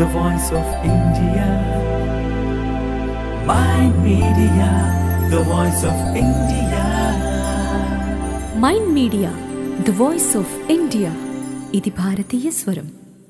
the voice of India. Mind Media, the voice of India. Mind media the voice of India ఇది భారతీయ స్వరం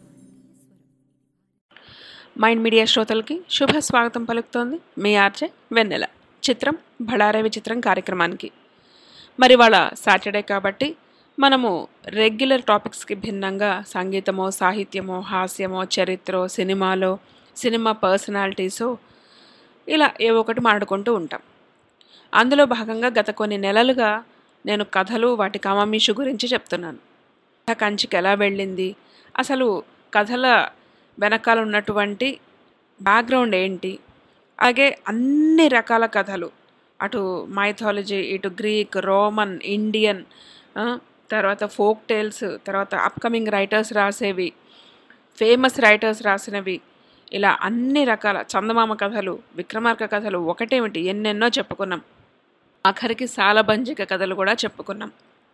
mind media శ్రోతలకి శుభ స్వాగతం పలుకుతోంది మీ ఆర్జే వెన్నెల చిత్రం బళారే విచిత్రం కార్యక్రమానికి మరి వాళ్ళ సాటర్డే కాబట్టి మనము రెగ్యులర్ టాపిక్స్కి భిన్నంగా సంగీతమో సాహిత్యమో హాస్యమో చరిత్రో సినిమాలో సినిమా పర్సనాలిటీసో ఇలా ఏవో ఒకటి మాట్లాడుకుంటూ ఉంటాం అందులో భాగంగా గత కొన్ని నెలలుగా నేను కథలు వాటి కామమీషు గురించి చెప్తున్నాను కథ కంచికి ఎలా వెళ్ళింది అసలు కథల వెనకాల ఉన్నటువంటి బ్యాక్గ్రౌండ్ ఏంటి అలాగే అన్ని రకాల కథలు అటు మైథాలజీ ఇటు గ్రీక్ రోమన్ ఇండియన్ ఆ, తర్వాత ఫోక్ టేల్స్ తర్వాత అప్కమింగ్ రైటర్స్ రాసేవి ఫేమస్ రైటర్స్ రాసినవి ఇలా అన్ని రకాల చందమామ కథలు విక్రమార్క కథలు ఒకటేమిటి ఎన్నెన్నో చెప్పుకున్నాం ఆఖరికి సాలబంజిక కథలు కూడా చెప్పుకున్నాం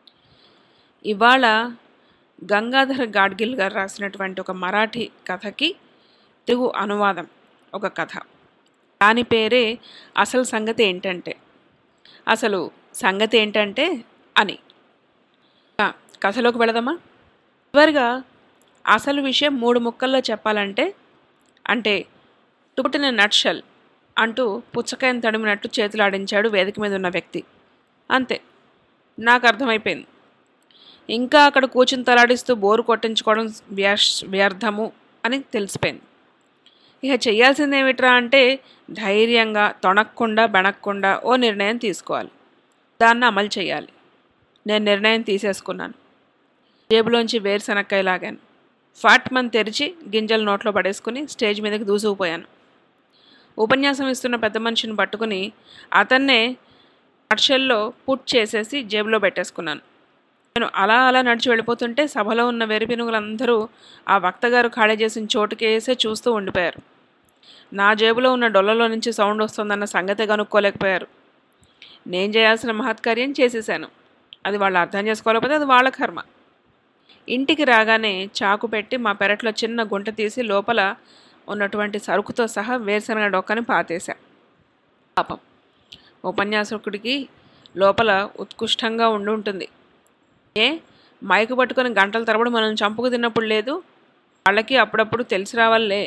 ఇవాళ గంగాధర్ గాడ్గిల్ గారు రాసినటువంటి ఒక మరాఠీ కథకి తెలుగు అనువాదం ఒక కథ దాని పేరే అసలు సంగతి ఏంటంటే అసలు సంగతి ఏంటంటే అని ఆ, కథలోకి వెళదామా చివరిగా అసలు విషయం మూడు ముక్కల్లో చెప్పాలంటే అంటే టుపుటిన నట్షల్ అంటూ పుచ్చకాయను తడిమినట్టు చేతులాడించాడు వేదిక మీద ఉన్న వ్యక్తి అంతే నాకు అర్థమైపోయింది ఇంకా అక్కడ కూర్చుని తలాడిస్తూ బోరు కొట్టించుకోవడం వ్యర్ష్ వ్యర్థము అని తెలిసిపోయింది ఇక చేయాల్సింది ఏమిట్రా అంటే ధైర్యంగా తొణక్కుండా బెనక్కుండా ఓ నిర్ణయం తీసుకోవాలి దాన్ని అమలు చేయాలి నేను నిర్ణయం తీసేసుకున్నాను జేబులోంచి వేరుశనక్కాయ లాగాను ఫాట్ మన్ తెరిచి గింజలు నోట్లో పడేసుకుని స్టేజ్ మీదకి దూసుకుపోయాను ఉపన్యాసం ఇస్తున్న పెద్ద మనిషిని పట్టుకుని అతన్నే అక్షల్లో పుట్ చేసేసి జేబులో పెట్టేసుకున్నాను నేను అలా అలా నడిచి వెళ్ళిపోతుంటే సభలో ఉన్న వెరిపినుగులందరూ ఆ వక్తగారు ఖాళీ చేసిన చోటుకేసే చూస్తూ ఉండిపోయారు నా జేబులో ఉన్న డొల్లలో నుంచి సౌండ్ వస్తుందన్న సంగతే కనుక్కోలేకపోయారు నేను చేయాల్సిన మహత్కార్యం చేసేసాను అది వాళ్ళు అర్థం చేసుకోలేకపోతే అది వాళ్ళ కర్మ ఇంటికి రాగానే చాకు పెట్టి మా పెరట్లో చిన్న గుంట తీసి లోపల ఉన్నటువంటి సరుకుతో సహా వేరుశనగ డొక్కని పాతేశా పాపం ఉపన్యాసకుడికి లోపల ఉత్కృష్టంగా ఉండి ఉంటుంది ఏ మైకు పట్టుకొని గంటల తరబడి మనం చంపుకు తిన్నప్పుడు లేదు వాళ్ళకి అప్పుడప్పుడు తెలిసి రావాలే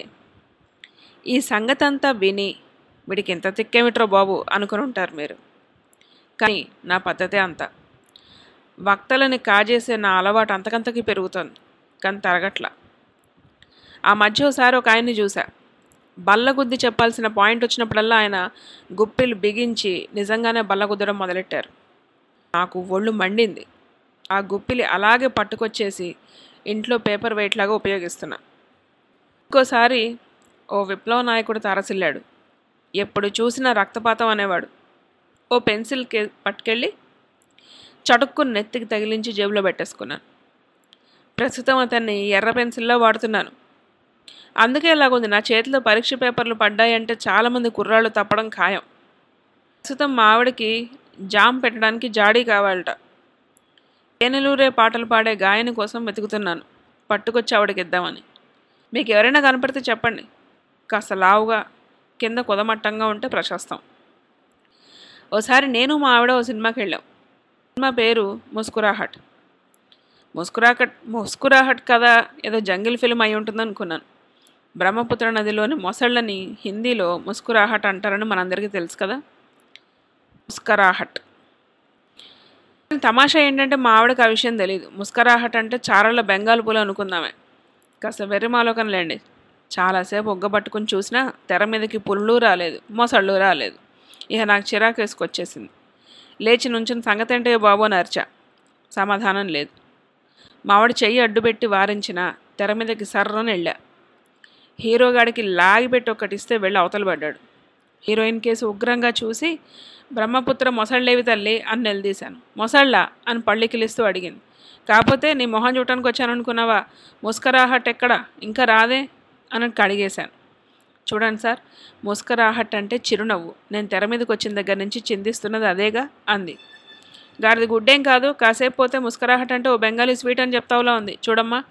ఈ సంగతి అంతా విని వీడికి ఎంత తిక్కేమిట్రో బాబు అనుకుని ఉంటారు మీరు కానీ నా పద్ధతే అంత వక్తలని కాజేసే నా అలవాటు అంతకంతకి పెరుగుతుంది కానీ తరగట్ల ఆ మధ్య ఒకసారి ఒక ఆయన్ని చూసా బల్లగుద్ది చెప్పాల్సిన పాయింట్ వచ్చినప్పుడల్లా ఆయన గుప్పిలు బిగించి నిజంగానే బల్లగుద్దడం మొదలెట్టారు నాకు ఒళ్ళు మండింది ఆ గుప్పిలి అలాగే పట్టుకొచ్చేసి ఇంట్లో పేపర్ వెయిట్ లాగా ఉపయోగిస్తున్నా ఇంకోసారి ఓ విప్లవ నాయకుడు తారసిల్లాడు ఎప్పుడు చూసినా రక్తపాతం అనేవాడు ఓ పెన్సిల్ కే పట్టుకెళ్ళి చటుక్కుని నెత్తికి తగిలించి జేబులో పెట్టేసుకున్నాను ప్రస్తుతం అతన్ని ఎర్ర పెన్సిల్లో వాడుతున్నాను అందుకే ఇలాగుంది నా చేతిలో పరీక్ష పేపర్లు పడ్డాయంటే చాలామంది కుర్రాళ్ళు తప్పడం ఖాయం ప్రస్తుతం మా ఆవిడకి జామ్ పెట్టడానికి జాడీ కావాలట తేనెలూరే పాటలు పాడే గాయని కోసం వెతుకుతున్నాను పట్టుకొచ్చి ఆవిడకి ఇద్దామని మీకు ఎవరైనా కనపడితే చెప్పండి కాస్త లావుగా కింద కుదమట్టంగా ఉంటే ప్రశస్తం ఓసారి నేను మా ఆవిడ ఓ సినిమాకి వెళ్ళాం సినిమా పేరు ముస్కురాహట్ ముస్కురాహట్ ముస్కురాహట్ కథ ఏదో జంగిల్ ఫిల్మ్ అయి ఉంటుంది అనుకున్నాను బ్రహ్మపుత్ర నదిలోని మొసళ్ళని హిందీలో ముస్కురాహట్ అంటారని మనందరికీ తెలుసు కదా ముస్కరాహట్ తమాషా ఏంటంటే మా ఆవిడకి ఆ విషయం తెలియదు ముస్కరాహట్ అంటే చారళ్ళ బెంగాల్ పూలు అనుకుందామే కాస్త వెర్రిమాలోకం లేండి చాలాసేపు ఒగ్గబట్టుకుని చూసినా తెర మీదకి పుల్లు రాలేదు మొసళ్ళు రాలేదు ఇక నాకు చిరాకు వేసుకొచ్చేసింది లేచి నుంచిన సంగతి ఏంటో బాబు అని అరిచా సమాధానం లేదు మావిడ చెయ్యి అడ్డుపెట్టి వారించిన తెర మీదకి సర్రని వెళ్ళా హీరోగాడికి లాగిపెట్టి ఒకటి ఇస్తే వెళ్ళి అవతల పడ్డాడు హీరోయిన్ కేసు ఉగ్రంగా చూసి బ్రహ్మపుత్ర మొసళ్ళేవి తల్లి అని నిలదీశాను మొసళ్ళ అని పళ్ళికిలిస్తూ అడిగింది కాకపోతే నీ మొహం చూడటానికి వచ్చాననుకున్నావా ముస్కరాహట్ ఎక్కడ ఇంకా రాదే అని కడిగేశాను చూడండి సార్ ముస్కరాహట్ అంటే చిరునవ్వు నేను తెర మీదకి వచ్చిన దగ్గర నుంచి చిందిస్తున్నది అదేగా అంది గాడిది గుడ్డేం కాదు కాసేపు పోతే ముస్కరాహట్ అంటే ఓ బెంగాలీ స్వీట్ అని చెప్తావులా ఉంది చూడమ్మా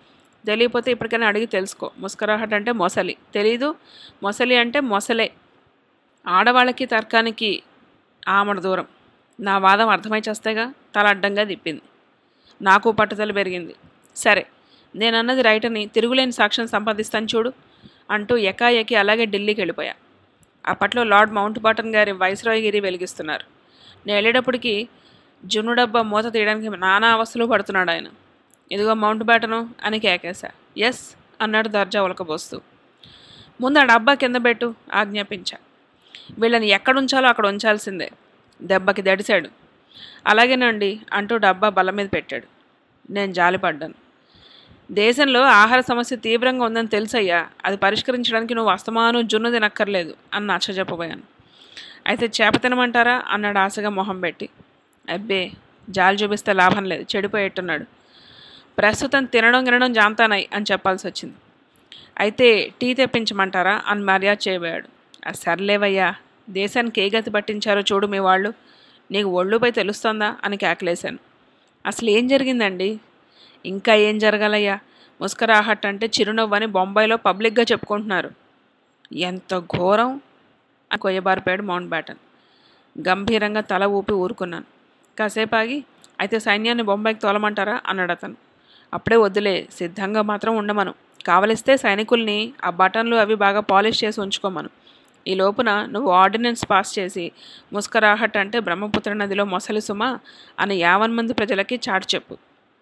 తెలియకపోతే ఇప్పటికైనా అడిగి తెలుసుకో ముస్కరాహట్ అంటే మొసలి తెలీదు మొసలి అంటే మొసలే ఆడవాళ్ళకి తర్కానికి ఆమడ దూరం నా వాదం అర్థమై చేస్తేగా తల అడ్డంగా తిప్పింది నాకు పట్టుదల పెరిగింది సరే నేను అన్నది రైట్ అని తిరుగులేని సాక్ష్యం సంపాదిస్తాను చూడు అంటూ ఎకాఎకి అలాగే ఢిల్లీకి వెళ్ళిపోయా అప్పట్లో లార్డ్ మౌంట్ బాటన్ గారి వైస్రాయ్గిరి వెలిగిస్తున్నారు నేను వెళ్ళేటప్పటికి జున్ను డబ్బా మూత తీయడానికి నానా అవస్థలు పడుతున్నాడు ఆయన ఇదిగో మౌంట్ బాటను అని కేకేశా ఎస్ అన్నాడు దర్జా ఉలకబోస్తూ ముందు ఆ డబ్బా కింద పెట్టు ఆజ్ఞాపించా వీళ్ళని ఎక్కడ ఉంచాలో అక్కడ ఉంచాల్సిందే దెబ్బకి దడిశాడు అలాగేనండి అంటూ డబ్బా బల్ల మీద పెట్టాడు నేను జాలిపడ్డాను దేశంలో ఆహార సమస్య తీవ్రంగా ఉందని తెలుసయ్యా అది పరిష్కరించడానికి నువ్వు అస్తమాను జున్ను తినక్కర్లేదు అని నచ్చ చెప్పబోయాను అయితే చేప తినమంటారా అన్నాడు ఆశగా మొహం పెట్టి అబ్బే జాలి చూపిస్తే లాభం లేదు చెడిపోయేట్టున్నాడు ప్రస్తుతం తినడం గినడం జాంతానాయి అని చెప్పాల్సి వచ్చింది అయితే టీ తెప్పించమంటారా అని మర్యాద చేయబోయాడు "ఆ సర్లేవయ్యా దేశానికి ఏ గతి పట్టించారో చూడు మీ వాళ్ళు నీకు ఒళ్ళుపై తెలుస్తోందా అని కేకలేశాను అసలు ఏం జరిగిందండి ఇంకా ఏం జరగాలయ్యా ముస్కరాహట్ అంటే చిరునవ్వు అని బొంబాయిలో పబ్లిక్గా చెప్పుకుంటున్నారు ఎంత ఘోరం అని కొయ్యబారిపోయాడు మౌంట్ బ్యాటన్ గంభీరంగా తల ఊపి ఊరుకున్నాను కాసేపు ఆగి అయితే సైన్యాన్ని బొంబాయికి తోలమంటారా అన్నాడు అతను అప్పుడే వద్దులే సిద్ధంగా మాత్రం ఉండమను కావలిస్తే సైనికుల్ని ఆ బటన్లు అవి బాగా పాలిష్ చేసి ఉంచుకోమను ఈ లోపున నువ్వు ఆర్డినెన్స్ పాస్ చేసి ముస్కరాహట్ అంటే బ్రహ్మపుత్ర నదిలో మొసలి సుమ అని యావన్ మంది ప్రజలకి చాటు చెప్పు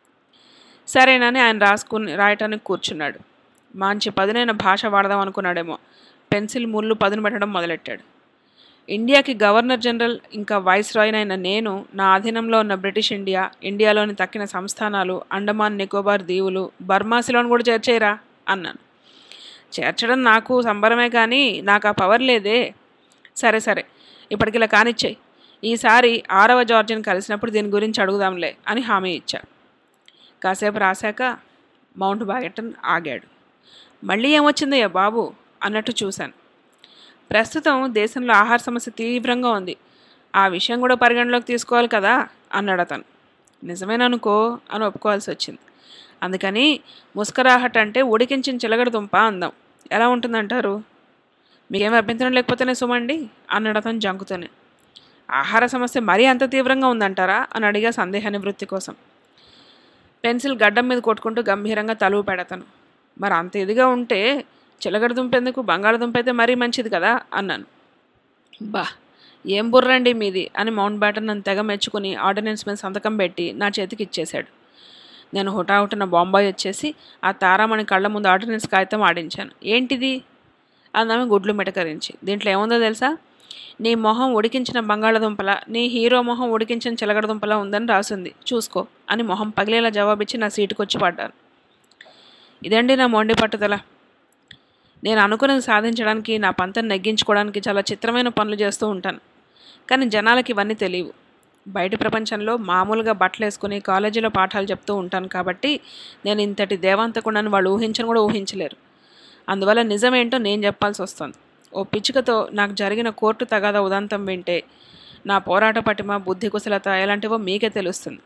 సరేనని ఆయన రాసుకుని రాయటానికి కూర్చున్నాడు మంచి పదునైన భాష వాడదాం అనుకున్నాడేమో పెన్సిల్ ముళ్ళు పదును పెట్టడం మొదలెట్టాడు ఇండియాకి గవర్నర్ జనరల్ ఇంకా వైస్ రాయ్నైన నేను నా అధీనంలో ఉన్న బ్రిటిష్ ఇండియా ఇండియాలోని తక్కిన సంస్థానాలు అండమాన్ నికోబార్ దీవులు బర్మాసిలోని కూడా చేర్చేయరా అన్నాను చేర్చడం నాకు సంబరమే కానీ నాకు ఆ పవర్ లేదే సరే సరే ఇప్పటికి ఇలా కానిచ్చేయి ఈసారి ఆరవ జార్జిని కలిసినప్పుడు దీని గురించి అడుగుదాంలే అని హామీ ఇచ్చా కాసేపు రాశాక మౌంట్ బ్యాగెటన్ ఆగాడు మళ్ళీ ఏమొచ్చిందయ్యా బాబు అన్నట్టు చూశాను ప్రస్తుతం దేశంలో ఆహార సమస్య తీవ్రంగా ఉంది ఆ విషయం కూడా పరిగణలోకి తీసుకోవాలి కదా అన్నాడు అతను నిజమేననుకో అని ఒప్పుకోవాల్సి వచ్చింది అందుకని ముస్కరాహట్ అంటే ఉడికించిన చిలగడ దుంప అందాం ఎలా ఉంటుందంటారు మీకేం అభ్యంతరం లేకపోతేనే సుమండి అన్నాడు అతను జంకుతూనే ఆహార సమస్య మరీ అంత తీవ్రంగా ఉందంటారా అని అడిగా సందేహ నివృత్తి కోసం పెన్సిల్ గడ్డం మీద కొట్టుకుంటూ గంభీరంగా తలువు పెడతాను మరి అంత ఇదిగా ఉంటే చిలగడ దుంప ఎందుకు బంగాళదుంప అయితే మరీ మంచిది కదా అన్నాను బా ఏం బుర్రండి మీది అని మౌంట్ బ్యాటన్ నన్ను తెగ మెచ్చుకుని ఆర్డినెన్స్ మీద సంతకం పెట్టి నా చేతికి ఇచ్చేశాడు నేను హుటాహుటిన బాంబాయి వచ్చేసి ఆ తారామణి కళ్ళ ముందు ఆర్డినెన్స్ కాగితం ఆడించాను ఏంటిది అందామె గుడ్లు మిటకరించి దీంట్లో ఏముందో తెలుసా నీ మొహం ఉడికించిన బంగాళదుంపల నీ హీరో మొహం ఉడికించిన చిలగడదుంపలా ఉందని రాసింది చూసుకో అని మొహం పగిలేలా జవాబిచ్చి నా సీటుకు వచ్చి పడ్డాను ఇదండి నా మొండి పట్టుదల నేను అనుకున్నది సాధించడానికి నా పంతను నెగ్గించుకోవడానికి చాలా చిత్రమైన పనులు చేస్తూ ఉంటాను కానీ జనాలకి ఇవన్నీ తెలియవు బయట ప్రపంచంలో మామూలుగా బట్టలు వేసుకుని కాలేజీలో పాఠాలు చెప్తూ ఉంటాను కాబట్టి నేను ఇంతటి దేవాంతకుండాని వాళ్ళు ఊహించని కూడా ఊహించలేరు అందువల్ల నిజమేంటో నేను చెప్పాల్సి వస్తుంది ఓ పిచ్చుకతో నాకు జరిగిన కోర్టు తగాద ఉదంతం వింటే నా పోరాట పటిమ బుద్ధి కుశలత ఎలాంటివో మీకే తెలుస్తుంది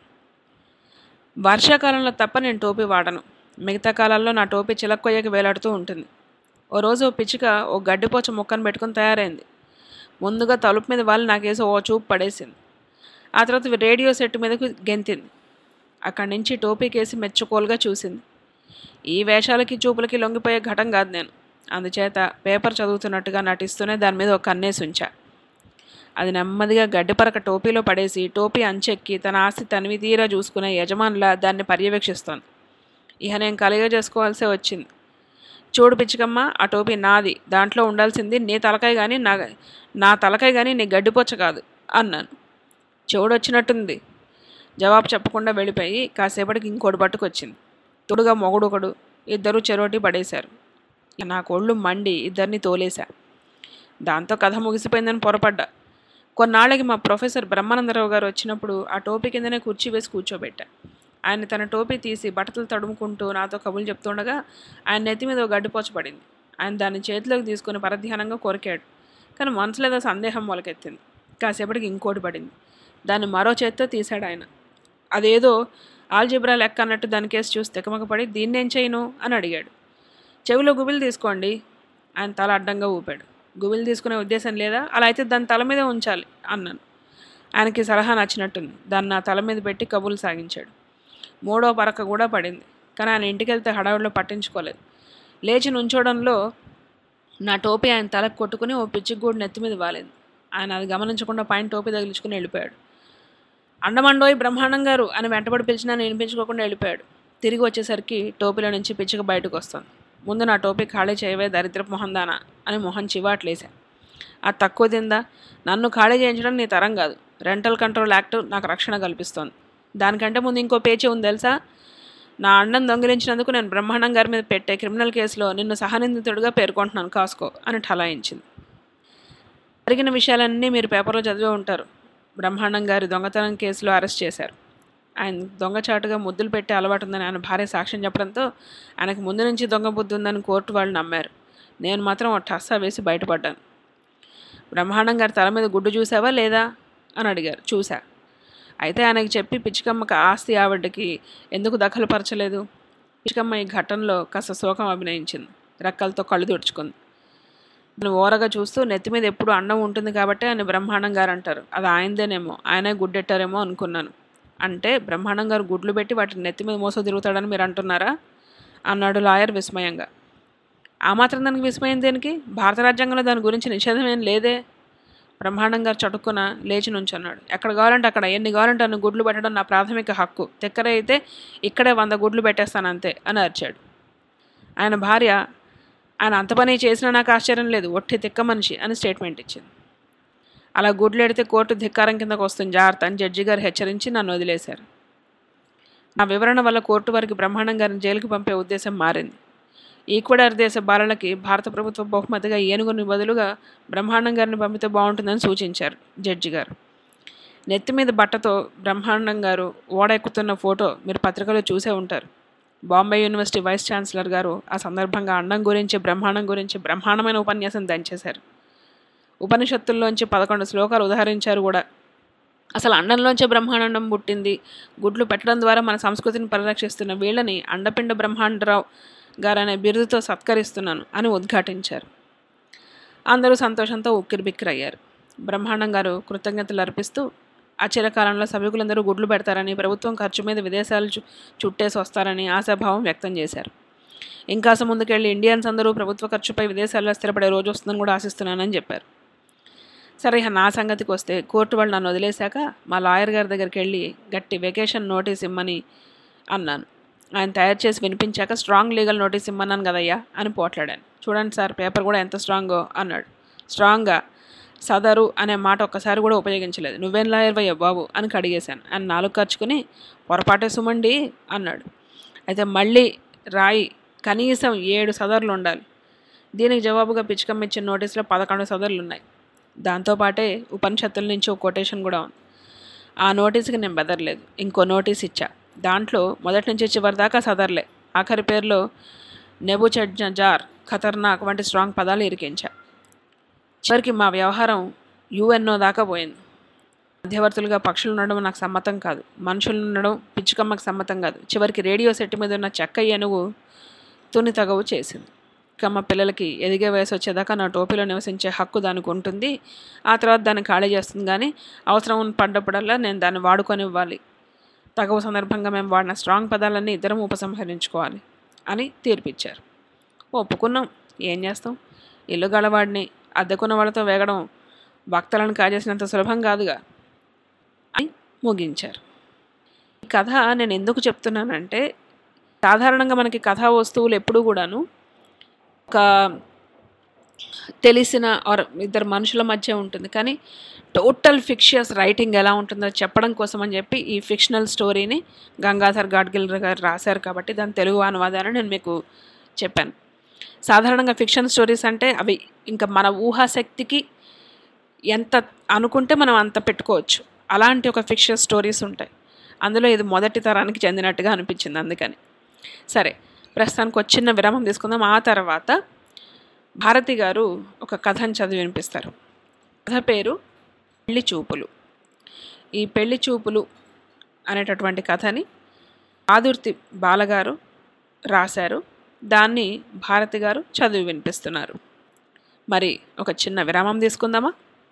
వర్షాకాలంలో తప్ప నేను టోపీ వాడను మిగతా కాలాల్లో నా టోపీ చిలక్కొయ్యకి వేలాడుతూ ఉంటుంది ఓ రోజు ఓ పిచ్చుక ఓ గడ్డిపోచ ముక్కను పెట్టుకుని తయారైంది ముందుగా తలుపు మీద వాళ్ళు నాకేసి ఓ చూపు పడేసింది ఆ తర్వాత రేడియో సెట్ మీదకు గెంతింది అక్కడి నుంచి టోపీకేసి మెచ్చుకోలుగా చూసింది ఈ వేషాలకి చూపులకి లొంగిపోయే ఘటం కాదు నేను అందుచేత పేపర్ చదువుతున్నట్టుగా నటిస్తూనే దాని మీద ఒక కన్నేసి ఉంచా అది నెమ్మదిగా గడ్డిపరక టోపీలో పడేసి టోపీ అంచెక్కి తన ఆస్తి తనివి తీరా చూసుకునే యజమానులా దాన్ని పర్యవేక్షిస్తోంది ఇక నేను కలిగ చేసుకోవాల్సే వచ్చింది చూడు పిచ్చికమ్మ ఆ టోపీ నాది దాంట్లో ఉండాల్సింది నీ తలకాయ కానీ నా నా తలకాయ కానీ నీ గడ్డిపోచ్చ కాదు అన్నాను చెవుడు వచ్చినట్టుంది జవాబు చెప్పకుండా వెళ్ళిపోయి కాసేపటికి ఇంకోటి పట్టుకొచ్చింది తొడుగా మొగుడు ఒకడు ఇద్దరు చెరోటి పడేశారు ఇక నా కొళ్ళు మండి ఇద్దరిని తోలేశా దాంతో కథ ముగిసిపోయిందని పొరపడ్డా కొన్నాళ్ళకి మా ప్రొఫెసర్ బ్రహ్మానందరావు గారు వచ్చినప్పుడు ఆ టోపీ కిందనే కుర్చీ వేసి కూర్చోబెట్టా ఆయన తన టోపీ తీసి బట్టలు తడుముకుంటూ నాతో కబులు చెప్తుండగా ఆయన నెత్తి మీద ఒక గడ్డిపోచ పడింది ఆయన దాన్ని చేతిలోకి తీసుకుని పరధ్యానంగా కొరికాడు కానీ మనసులో ఏదో సందేహం మొలకెత్తింది కాసేపటికి ఇంకోటి పడింది దాన్ని మరో చేత్తో తీశాడు ఆయన అదేదో ఆల్జిబ్రా లెక్క అన్నట్టు దాని కేసు చూసి తికమకపడి దీన్నేం చేయను అని అడిగాడు చెవిలో గుబిలు తీసుకోండి ఆయన తల అడ్డంగా ఊపాడు గుబిలు తీసుకునే ఉద్దేశం లేదా అలా అయితే దాని తల మీద ఉంచాలి అన్నాను ఆయనకి సలహా నచ్చినట్టుంది దాన్ని నా తల మీద పెట్టి కబుర్లు సాగించాడు మూడో పరక కూడా పడింది కానీ ఆయన ఇంటికి వెళ్తే హడావుడిలో పట్టించుకోలేదు లేచి నుంచోవడంలో నా టోపీ ఆయన తలకు కొట్టుకుని ఓ పిచ్చిగూడు నెత్తి మీద వాలింది ఆయన అది గమనించకుండా పైన టోపీ తగిలించుకుని వెళ్ళిపోయాడు అండమండోయ్ బ్రహ్మాండం గారు అని వెంటబడి పిలిచినా నేను వినిపించుకోకుండా వెళ్ళిపోయాడు తిరిగి వచ్చేసరికి టోపీలో నుంచి పిచ్చిక బయటకు వస్తుంది ముందు నా టోపీ ఖాళీ చేయవే దరిద్రపు మొహం దానా అని మొహం చివాట్లేసా అది తక్కువ తిందా నన్ను ఖాళీ చేయించడం నీ తరం కాదు రెంటల్ కంట్రోల్ యాక్ట్ నాకు రక్షణ కల్పిస్తోంది దానికంటే ముందు ఇంకో పేచీ ఉంది తెలుసా నా అన్నం దొంగిలించినందుకు నేను బ్రహ్మాండం గారి మీద పెట్టే క్రిమినల్ కేసులో నిన్ను సహనిందితుడిగా పేర్కొంటున్నాను కాసుకో అని ఠలాయించింది జరిగిన విషయాలన్నీ మీరు పేపర్లో చదివే ఉంటారు బ్రహ్మాండం గారి దొంగతనం కేసులో అరెస్ట్ చేశారు ఆయన దొంగచాటుగా ముద్దులు పెట్టే అలవాటు ఉందని ఆయన భార్య సాక్ష్యం చెప్పడంతో ఆయనకు ముందు నుంచి దొంగ బుద్ధి ఉందని కోర్టు వాళ్ళు నమ్మారు నేను మాత్రం ఒక టస్సా వేసి బయటపడ్డాను బ్రహ్మాండం గారి తల మీద గుడ్డు చూసావా లేదా అని అడిగారు చూసా అయితే ఆయనకి చెప్పి పిచ్చికమ్మకి ఆస్తి ఆవిడకి ఎందుకు దఖలుపరచలేదు పిచ్చికమ్మ ఈ ఘట్టంలో కాస్త శోకం అభినయించింది రెక్కలతో కళ్ళు తుడుచుకుంది నేను ఓరగా చూస్తూ నెత్తి మీద ఎప్పుడు అండం ఉంటుంది కాబట్టి ఆయన బ్రహ్మాండం గారు అంటారు అది ఆయనదేనేమో ఆయనే గుడ్డెట్టారేమో అనుకున్నాను అంటే బ్రహ్మాండం గారు గుడ్లు పెట్టి వాటిని నెత్తి మీద మోస తిరుగుతాడని మీరు అంటున్నారా అన్నాడు లాయర్ విస్మయంగా ఆ మాత్రం దానికి విస్మయం దేనికి భారత రాజ్యాంగంలో దాని గురించి నిషేధం ఏం లేదే బ్రహ్మాండం గారు చటుక్కున లేచి నుంచున్నాడు ఎక్కడ కావాలంటే అక్కడ ఎన్ని కావాలంటే అన్ని గుడ్లు పెట్టడం నా ప్రాథమిక హక్కు తెక్కర అయితే ఇక్కడే వంద గుడ్లు పెట్టేస్తాను అంతే అని అరిచాడు ఆయన భార్య ఆయన అంత పని చేసినా నాకు ఆశ్చర్యం లేదు ఒట్టి తిక్క మనిషి అని స్టేట్మెంట్ ఇచ్చింది అలా గుడ్లు ఎడితే కోర్టు ధిక్కారం కిందకు వస్తుంది జాగ్రత్త అని జడ్జి గారు హెచ్చరించి నన్ను వదిలేశారు నా వివరణ వల్ల కోర్టు వారికి బ్రహ్మాండం గారిని జైలుకి పంపే ఉద్దేశం మారింది ఈక్వడార్ దేశ బాలలకి భారత ప్రభుత్వ బహుమతిగా ఏనుగుని బదులుగా బ్రహ్మాండం గారిని పంపితే బాగుంటుందని సూచించారు జడ్జి గారు నెత్తి మీద బట్టతో బ్రహ్మాండం గారు ఓడ ఎక్కుతున్న ఫోటో మీరు పత్రికలో చూసే ఉంటారు బాంబే యూనివర్సిటీ వైస్ ఛాన్సలర్ గారు ఆ సందర్భంగా అండం గురించి బ్రహ్మాండం గురించి బ్రహ్మాండమైన ఉపన్యాసం దంచేశారు ఉపనిషత్తుల్లోంచి పదకొండు శ్లోకాలు ఉదహరించారు కూడా అసలు అండంలోంచే బ్రహ్మాండం పుట్టింది గుడ్లు పెట్టడం ద్వారా మన సంస్కృతిని పరిరక్షిస్తున్న వీళ్ళని అండపిండ బ్రహ్మాండరావు గారు అనే బిరుదుతో సత్కరిస్తున్నాను అని ఉద్ఘాటించారు అందరూ సంతోషంతో ఉక్కిరిబిక్కిరయ్యారు బ్రహ్మాండం గారు కృతజ్ఞతలు అర్పిస్తూ ఆ చిరకాలంలో సభికులందరూ గుడ్లు పెడతారని ప్రభుత్వం ఖర్చు మీద విదేశాలు చు చుట్టేసి వస్తారని ఆశాభావం వ్యక్తం చేశారు ఇంకాస ముందుకెళ్ళి ఇండియన్స్ అందరూ ప్రభుత్వ ఖర్చుపై విదేశాల్లో స్థిరపడే రోజు వస్తుందని కూడా ఆశిస్తున్నానని చెప్పారు సరే ఇక నా సంగతికి వస్తే కోర్టు వాళ్ళు నన్ను వదిలేశాక మా లాయర్ గారి దగ్గరికి వెళ్ళి గట్టి వెకేషన్ నోటీస్ ఇమ్మని అన్నాను ఆయన తయారు చేసి వినిపించాక స్ట్రాంగ్ లీగల్ నోటీస్ ఇమ్మన్నాను కదయ్యా అని పోట్లాడాను చూడండి సార్ పేపర్ కూడా ఎంత స్ట్రాంగో అన్నాడు స్ట్రాంగ్గా సదరు అనే మాట ఒక్కసారి కూడా ఉపయోగించలేదు నువ్వేం లాయర్ అయ్యా బాబు అని కడిగేశాను ఆయన నాలుగు ఖర్చుకుని పొరపాటే సుమండి అన్నాడు అయితే మళ్ళీ రాయి కనీసం ఏడు సదర్లు ఉండాలి దీనికి జవాబుగా పిచ్చుకమ్మ ఇచ్చిన నోటీసులో పదకొండు సదర్లు ఉన్నాయి దాంతోపాటే ఉపనిషత్తుల నుంచి ఒక కొటేషన్ కూడా ఉంది ఆ నోటీస్కి నేను బెదరలేదు ఇంకో నోటీస్ ఇచ్చా దాంట్లో మొదటి నుంచి చివరి దాకా సదర్లే ఆఖరి పేరులో నెబుచెడ్ జార్ ఖతర్నాక్ వంటి స్ట్రాంగ్ పదాలు ఇరికించా చివరికి మా వ్యవహారం యుఎన్ఓ దాకా పోయింది మధ్యవర్తులుగా పక్షులు ఉండడం నాకు సమ్మతం కాదు మనుషులు ఉండడం పిచ్చుకమ్మకు సమ్మతం కాదు చివరికి రేడియో సెట్ మీద ఉన్న చెక్క ఏనుగు తుని తగవు చేసింది కమ్మ పిల్లలకి ఎదిగే వయసు వచ్చేదాకా నా టోపీలో నివసించే హక్కు దానికి ఉంటుంది ఆ తర్వాత దాన్ని ఖాళీ చేస్తుంది కానీ అవసరం పడ్డప్పుడల్లా నేను దాన్ని వాడుకొని ఇవ్వాలి తగవు సందర్భంగా మేము వాడిన స్ట్రాంగ్ పదాలన్నీ ఇద్దరం ఉపసంహరించుకోవాలి అని తీర్పిచ్చారు ఒప్పుకున్నాం ఏం చేస్తాం ఇల్లు గలవాడిని అద్దెకున్న వాళ్ళతో వేగడం భక్తులను కాజేసినంత సులభం కాదుగా అని ముగించారు ఈ కథ నేను ఎందుకు చెప్తున్నానంటే సాధారణంగా మనకి కథా వస్తువులు ఎప్పుడూ కూడాను ఒక తెలిసిన ఆర్ ఇద్దరు మనుషుల మధ్య ఉంటుంది కానీ టోటల్ ఫిక్షియస్ రైటింగ్ ఎలా ఉంటుందో చెప్పడం కోసం అని చెప్పి ఈ ఫిక్షనల్ స్టోరీని గంగాధర్ గాడ్గిల్ గారు రాశారు కాబట్టి దాని తెలుగు అనువాదాన్ని నేను మీకు చెప్పాను సాధారణంగా ఫిక్షన్ స్టోరీస్ అంటే అవి ఇంకా మన ఊహాశక్తికి ఎంత అనుకుంటే మనం అంత పెట్టుకోవచ్చు అలాంటి ఒక ఫిక్షన్ స్టోరీస్ ఉంటాయి అందులో ఇది మొదటి తరానికి చెందినట్టుగా అనిపించింది అందుకని సరే ప్రస్తుతానికి ఒక చిన్న విరామం తీసుకుందాం ఆ తర్వాత భారతి గారు ఒక కథను చదివి వినిపిస్తారు కథ పేరు పెళ్లి చూపులు ఈ పెళ్లి చూపులు అనేటటువంటి కథని ఆదుర్తి బాలగారు రాశారు దాన్ని భారతి గారు చదివి వినిపిస్తున్నారు మరి ఒక చిన్న విరామం తీసుకుందామా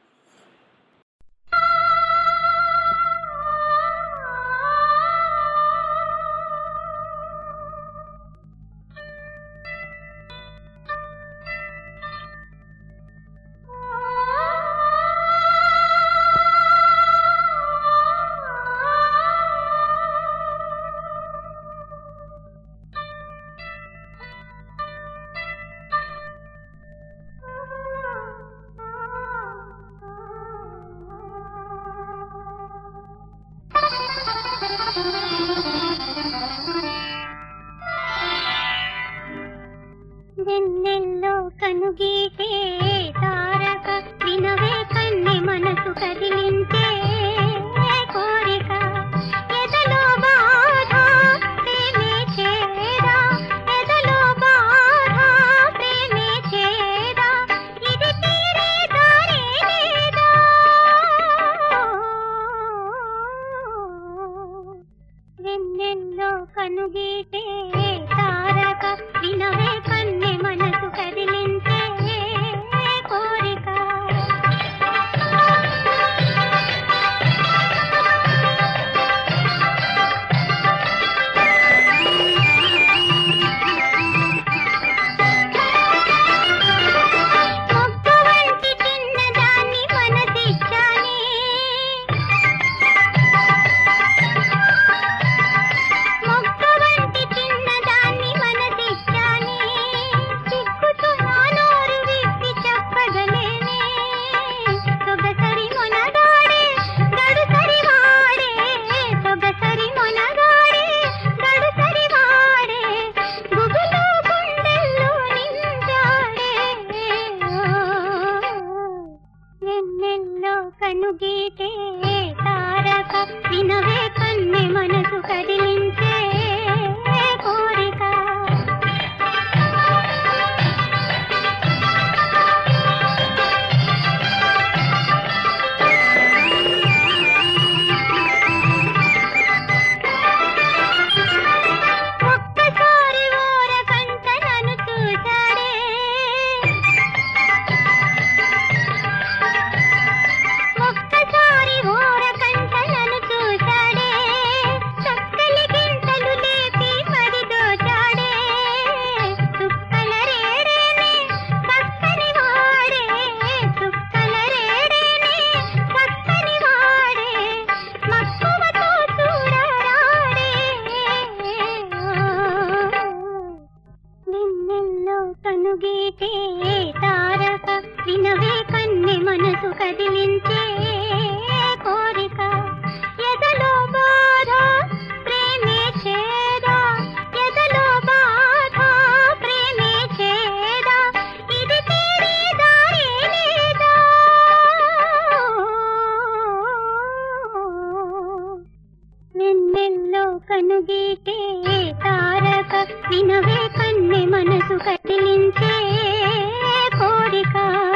వెన్నెల్లో కనుగీటే తారక వినవే కన్నె మనసు కదిలించే కోరిక ఎదలో బాధ ప్రేమే చేరా ఎదలో బాధ ప్రేమే చేరా ఇది తీరే దారే లేదా వెన్నెల్లో కనుగీటే తారక వినవే కన్నె మనసు కదిలించే కోరిక మొగ్గు వంటి చిన్నదాన్ని మనసిచ్చానే మొక్క వంటి చిన్నదాన్ని మనసిచ్చానే సిగ్గుతో నా నోరు విప్పి చెప్పగలేనే సొగసరి మొనగాడే గడుసరి వాడే సొగసరి మొనగాడే గడుసరి వాడే గుబులు గుండెల్లో నిండాడే ఎన్నెల్లో కనుగీటే తారక వినవే కన్నె మనసు కదిలించే కోరిక ఒక్కసారి ఓర కంట నన్ను చూశాడే ఒక్కసారి ఓర కంట నన్ను చూశాడే చక్కలి గింతలు లేపి మరి దోచాడే చుక్కల రేడేనే చక్కని వాడే చుక్కల రేడేనే చక్కని వాడే మక్కువతో చూడరాడే నిన్నెల్లో కనుగీటే తారక వినవే కన్నె మనసు కదిలించే కోరిక ఎదలో బాధ ప్రేమే చేదా ఎదలో బాధ ప్రేమే చేదా ఇది తీరే దారే లేదా వెన్నెల్లో కనుగీటే తారక వినవే కన్నె మనసు కదిలించే కోరిక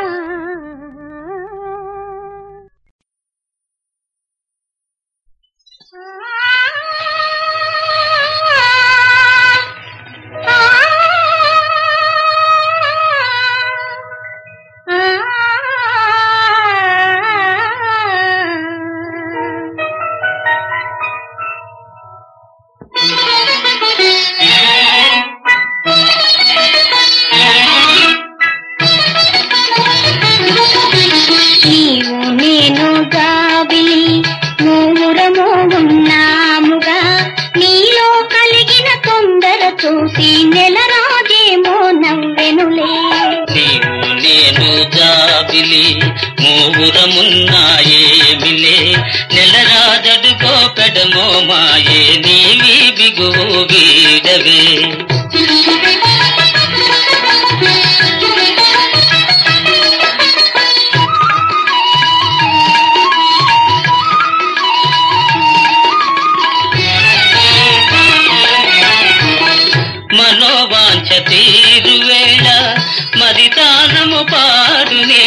నీవు నేను గాబిలి మూరము ఉన్నాముగా నీలో కలిగిన తొందర చూసి నెల రాజేమో నవ్వెనులే నీవు నేను జాబిలి మూవురమున్నాయేమిలే నెలరాజడుకో పెడమో మాయే నీవి బిగువు వీడవే మనోవాంఛ తీరువేళ మరి తానము పాడునే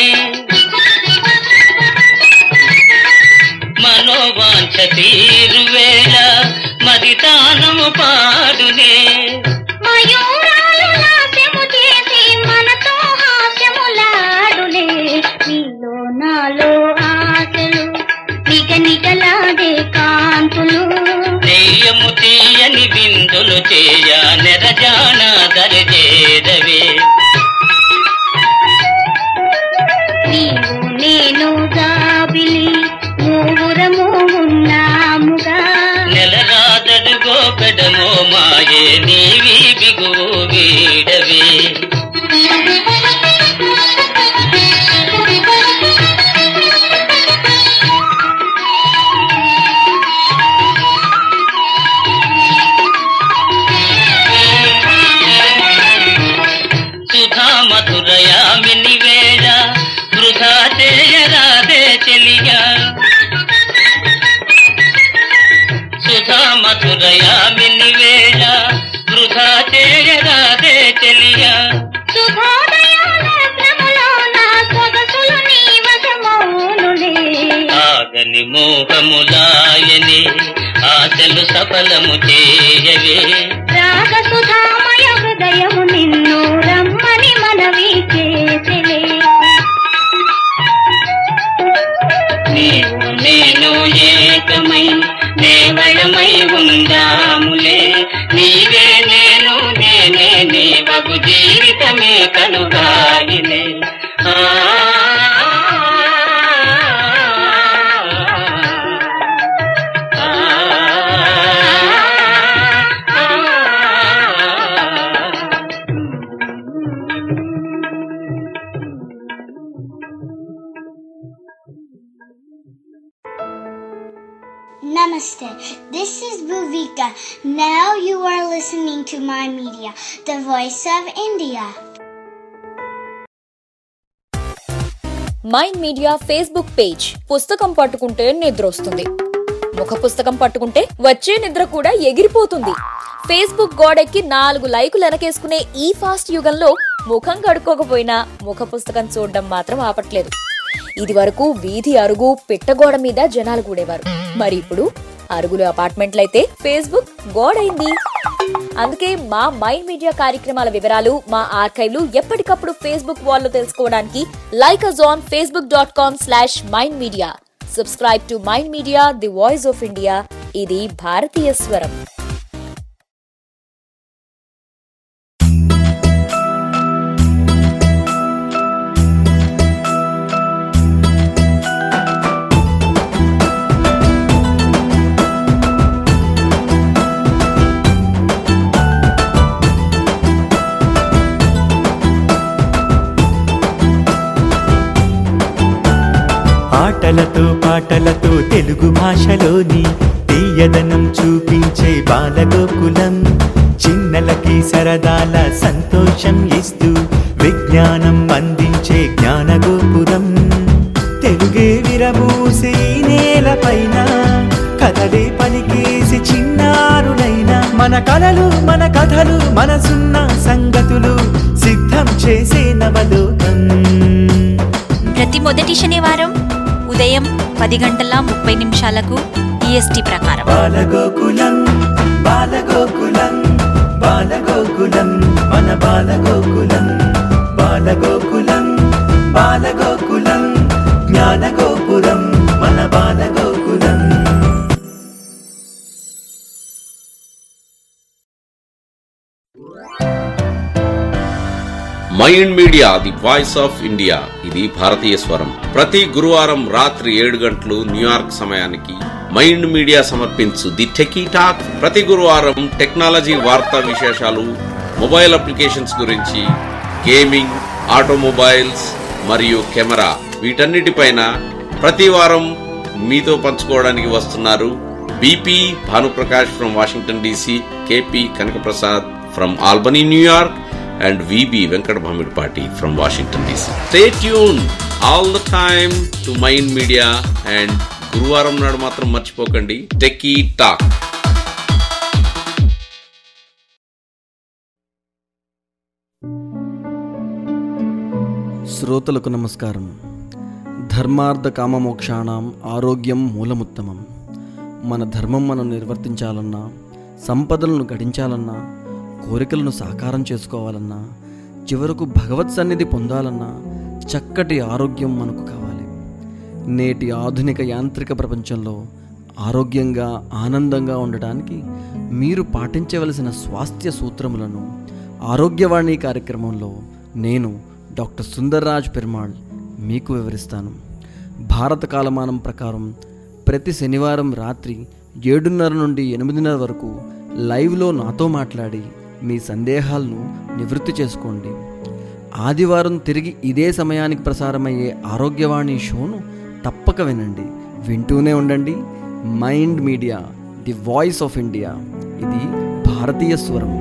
మనోవాంఛ తీరువేళ మరి తానము పాడునే మయూరాలు నాట్యము చేసి మనతో హాస్యములాడులే నీలో నాలో ఆశలు నిగ నిగలాడే కాంతులు దెయ్యము తీయని బిందులు చేయ నెరజాన దరిచేరవే నీవు నేను జాబిలి మూవురము ఉన్నాముగా నెలరాదడుగో పెడమో మాయే నీవి బిగువు వీడవే సుధా మధురయామిని వేళ వృధా చేయరాదే చెలియా సుధా మధురయామిని వేళ వృధా చేయరాదే చెలియా శుభోదయాలగ్నములో నా సొగసులు నీ వశమౌనులే ఆగని మోహములాయని ఆశలు సఫలము చేయవే రాగ సుధామయ హృదయము నిన్ను రమ్మని మనవి చేసిలే నీవు నేను ఏకమై దేవళమై ఉందాములే నీవే నేను నేనే నీ బగు జీవితమే కనుగాయిలే ఆ Namaste. This is Bhuvika. Now you are listening to my media, the voice of India. Mind media Facebook page పుస్తకం పట్టుకుంటే నిద్ర వస్తుంది ముఖ పుస్తకం పట్టుకుంటే వచ్చే నిద్ర కూడా ఎగిరిపోతుంది ఫేస్బుక్ గోడెక్కి నాలుగు లైకులు వెనకేసుకునే ఈ ఫాస్ట్ యుగంలో ముఖం కడుక్కోకపోయినా ముఖ పుస్తకం చూడడం మాత్రం ఆపట్లేదు ఇది వరకు వీధి అరుగు పిట్టగోడ మీద జనాలు కూడేవారు మరి ఇప్పుడు అరుగులు అపార్ట్మెంట్లయితే ఫేస్బుక్ గోడైంది అందుకే మా మైండ్ మీడియా కార్యక్రమాల వివరాలు మా ఆర్కైవ్లు ఎప్పటికప్పుడు ఫేస్బుక్ వాల్లో తెలుసుకోవడానికి like us on Facebook dot com slash mind media subscribe to mind media the voice of India ఇది భారతీయ స్వరం ఆటలతో పాటలతో తెలుగు భాషలోని తీయదనం చూపించే బాలగోకులం చిన్నలకి సరదాల సంతోషం ఇస్తూ విజ్ఞానం అందించే జ్ఞానగోపురం తెలుగే విరబూసే ఈ నేలపైన కథలే పలికేసి చిన్నారులైన మన కలలు మన కథలు మనసున్న సంగతులు సిద్ధం చేసే నవలోకం ప్రతి మొదటి శనివారం ఉదయం పది గంటల ముప్పై నిమిషాలకు ఈఎస్టీ ప్రకారం బాలగోకులం బాలగోకులం బాలగోకులం మన బాలగోకులం బాలగోకులం బాలగోకులం జ్ఞానగోపురం మన Balagokulam mind media the voice of India ఇది భారతీయ స్వరం ప్రతి గురువారం రాత్రి ఏడు గంటలు న్యూయార్క్ సమయానికి మైండ్ మీడియా సమర్పించు ది టెకీ టాక్ ప్రతి గురువారం టెక్నాలజీ వార్తా విశేషాలు మొబైల్ అప్లికేషన్స్ గురించి గేమింగ్ ఆటోమొబైల్స్ మరియు కెమెరా వీటన్నిటిపైన ప్రతి వారం మీతో పంచుకోవడానికి వస్తున్నారు B P Bhanuprakash from Washington D C K P Kanakaprasad from Albany New York and VB Venkat Bhamidpati from Washington DC. Stay tuned all the time to Mind Media and గురువారం నాడు మాత్రం మర్చిపోకండి టెకీ టాక్ శ్రోతలకు నమస్కారం ధర్మార్థ కామమోక్షాణం ఆరోగ్యం మూలముత్తమం మన ధర్మం మనం నిర్వర్తించాలన్నా సంపదలను గడించాలన్నా కోరికలను సాకారం చేసుకోవాలన్నా చివరకు భగవత్ సన్నిధి పొందాలన్నా చక్కటి ఆరోగ్యం మనకు కావాలి నేటి ఆధునిక యాంత్రిక ప్రపంచంలో ఆరోగ్యంగా ఆనందంగా ఉండటానికి మీరు పాటించవలసిన స్వాస్థ్య సూత్రములను ఆరోగ్యవాణి కార్యక్రమంలో నేను డాక్టర్ సుందర్రాజ్ పెరుమాళ్ మీకు వివరిస్తాను భారత కాలమానం ప్రకారం ప్రతి శనివారం రాత్రి ఏడున్నర నుండి ఎనిమిదిన్నర వరకు లైవ్లో నాతో మాట్లాడి మీ సందేహాలను నివృత్తి చేసుకోండి ఆదివారం తిరిగి ఇదే సమయానికి ప్రసారమయ్యే ఆరోగ్యవాణి షోను తప్పక వినండి వింటూనే ఉండండి mind media the voice of India ఇది భారతీయ స్వరం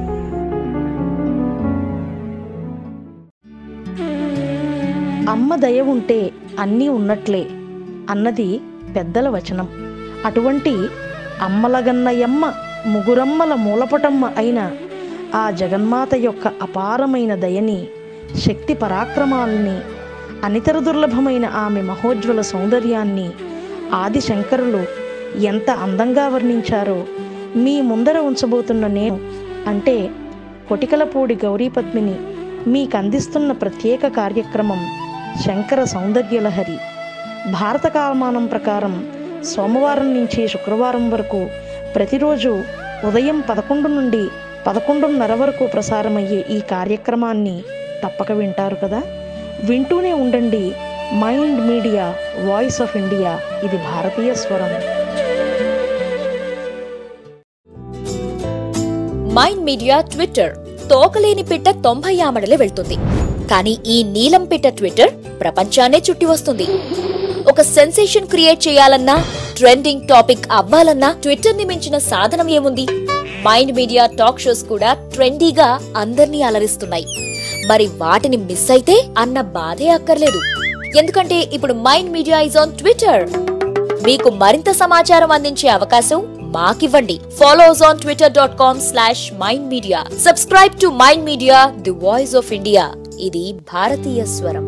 అమ్మ దయ ఉంటే అన్నీ ఉన్నట్లే అన్నది పెద్దల వచనం అటువంటి అమ్మలగన్నయమ్మ ముగురమ్మల మూలపటమ్మ అయిన ఆ జగన్మాత యొక్క అపారమైన దయని శక్తి పరాక్రమాలని అనితర దుర్లభమైన ఆమె మహోజ్వల సౌందర్యాన్ని ఆది శంకరులు ఎంత అందంగా వర్ణించారో మీ ముందర ఉంచబోతున్న నేను అంటే కొటికలపూడి గౌరీపద్మిని మీకు అందిస్తున్న ప్రత్యేక కార్యక్రమం శంకర సౌందర్యలహరి భారత కాలమానం ప్రకారం సోమవారం నుంచి శుక్రవారం వరకు ప్రతిరోజు ఉదయం పదకొండు నుండి పదకొండున్నర వరకు ప్రసారమయ్యే ఈ కార్యక్రమాన్ని తప్పక వింటారు కదా వింటూనే ఉండండి mind media voice of India ఇది భారతీయ స్వరం మైండ్ మీడియా ట్విట్టర్ తోకలేని పిట్ట తొంభై ఆమడలే వెళ్తుంది కానీ ఈ నీలం పిట్ట ట్విట్టర్ ప్రపంచాన్నే చుట్టి వస్తుంది ఒక సెన్సేషన్ క్రియేట్ చేయాలన్నా ట్రెండింగ్ టాపిక్ అవ్వాలన్నా ట్విట్టర్ ని మించిన సాధనం ఏముంది మైండ్ మీడియా టాక్ షోస్ కూడా ట్రెండీగా అందర్నీ అలరిస్తున్నాయి మరి వాటిని మిస్ అయితే అన్న బాధే అక్కర్లేదు ఎందుకంటే ఇప్పుడు mind media is on Twitter మీకు మరింత సమాచారం అందించే అవకాశం మాకివ్వండి follow us on Twitter dot com slash mind media subscribe to mind media the voice of India ఇది భారతీయ స్వరం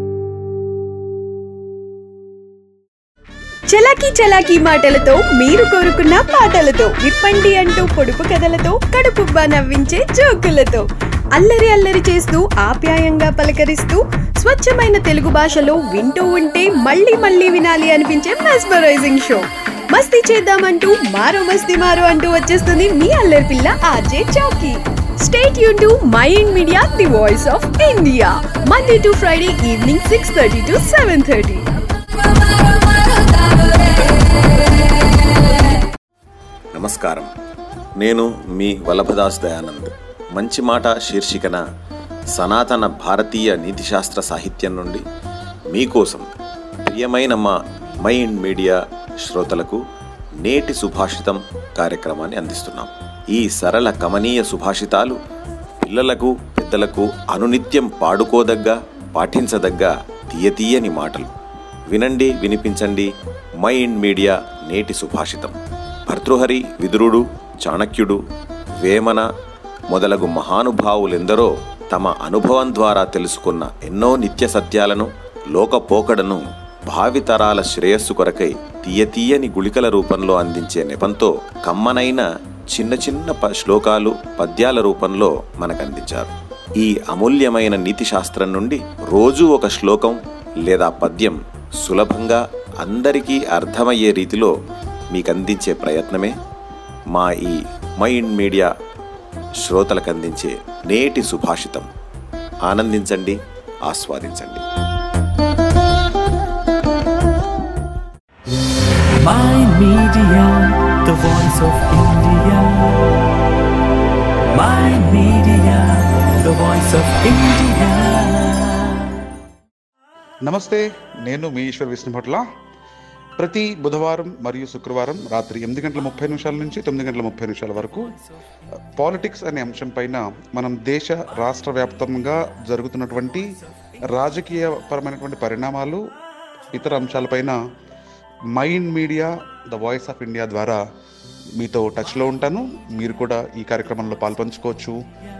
చలాకీ చలాకీ మాటలతో మీరు కోరుకున్న పాటలతో విప్పండి అంటూ పొడుపు కథలతో కడుపుబ్బా నవ్వించే జోకులతో అల్లరి అల్లరి చేస్తూ ఆప్యాయంగా పలకరిస్తూ స్వచ్ఛమైన తెలుగు భాషలో వింటూ ఉంటే మళ్ళీ మళ్ళీ వినాలి అనిపించే మెస్మరైజింగ్ షో మస్తీ చేద్దామంటూ మారో మస్తీ మారో అంటూ వచ్చేస్తుంది మీ అల్లరి పిల్ల ఆర్జే చౌకీ స్టేట్ యూన్ to mind media the voice of India Monday to Friday evening six thirty to seven thirty నమస్కారం నేను మీ వల్లభదాస్ దయానంద్ మంచి మాట శీర్షికన సనాతన భారతీయ నీతిశాస్త్ర సాహిత్యం నుండి మీకోసం ప్రియమైన మా మైండ్ మీడియా శ్రోతలకు నేటి సుభాషితం కార్యక్రమాన్ని అందిస్తున్నాం ఈ సరళ కమనీయ సుభాషితాలు పిల్లలకు పెద్దలకు అనునిత్యం పాడుకోదగ్గ పాఠించదగ్గ తీయతీయని మాటలు వినండి వినిపించండి మైండ్ మీడియా నేటి సుభాషితం భర్తృహరి విదురుడు చాణక్యుడు వేమన మొదలగు మహానుభావులెందరో తమ అనుభవం ద్వారా తెలుసుకున్న ఎన్నో నిత్య సత్యాలను లోకపోకడను భావితరాల శ్రేయస్సు కొరకై తీయతీయని గుళికల రూపంలో అందించే నెపంతో కమ్మనైన చిన్న చిన్న ప శ్లోకాలు పద్యాల రూపంలో మనకందించారు ఈ అమూల్యమైన నీతి శాస్త్రం నుండి రోజూ ఒక శ్లోకం లేదా పద్యం సులభంగా అందరికీ అర్థమయ్యే రీతిలో మీకు అందించే ప్రయత్నమే మా ఈ మైండ్ మీడియా శ్రోతలకు అందించే నేటి సుభాషితం ఆనందించండి ఆస్వాదించండి Mind Media, the voice of India. Mind Media, the voice of India. నమస్తే నేను మీ ఈశ్వర్ విష్ణుభట్ల ప్రతి బుధవారం మరియు శుక్రవారం రాత్రి ఎనిమిది గంటల ముప్పై నిమిషాల నుంచి తొమ్మిది గంటల ముప్పై నిమిషాల వరకు పాలిటిక్స్ అనే అంశం పైన మనం దేశ రాష్ట్ర వ్యాప్తంగా జరుగుతున్నటువంటి రాజకీయ పరమైనటువంటి పరిణామాలు ఇతర అంశాలపైన mind media the voice of India ద్వారా మీతో టచ్లో ఉంటాను మీరు కూడా ఈ కార్యక్రమంలో పాల్పంచుకోవచ్చు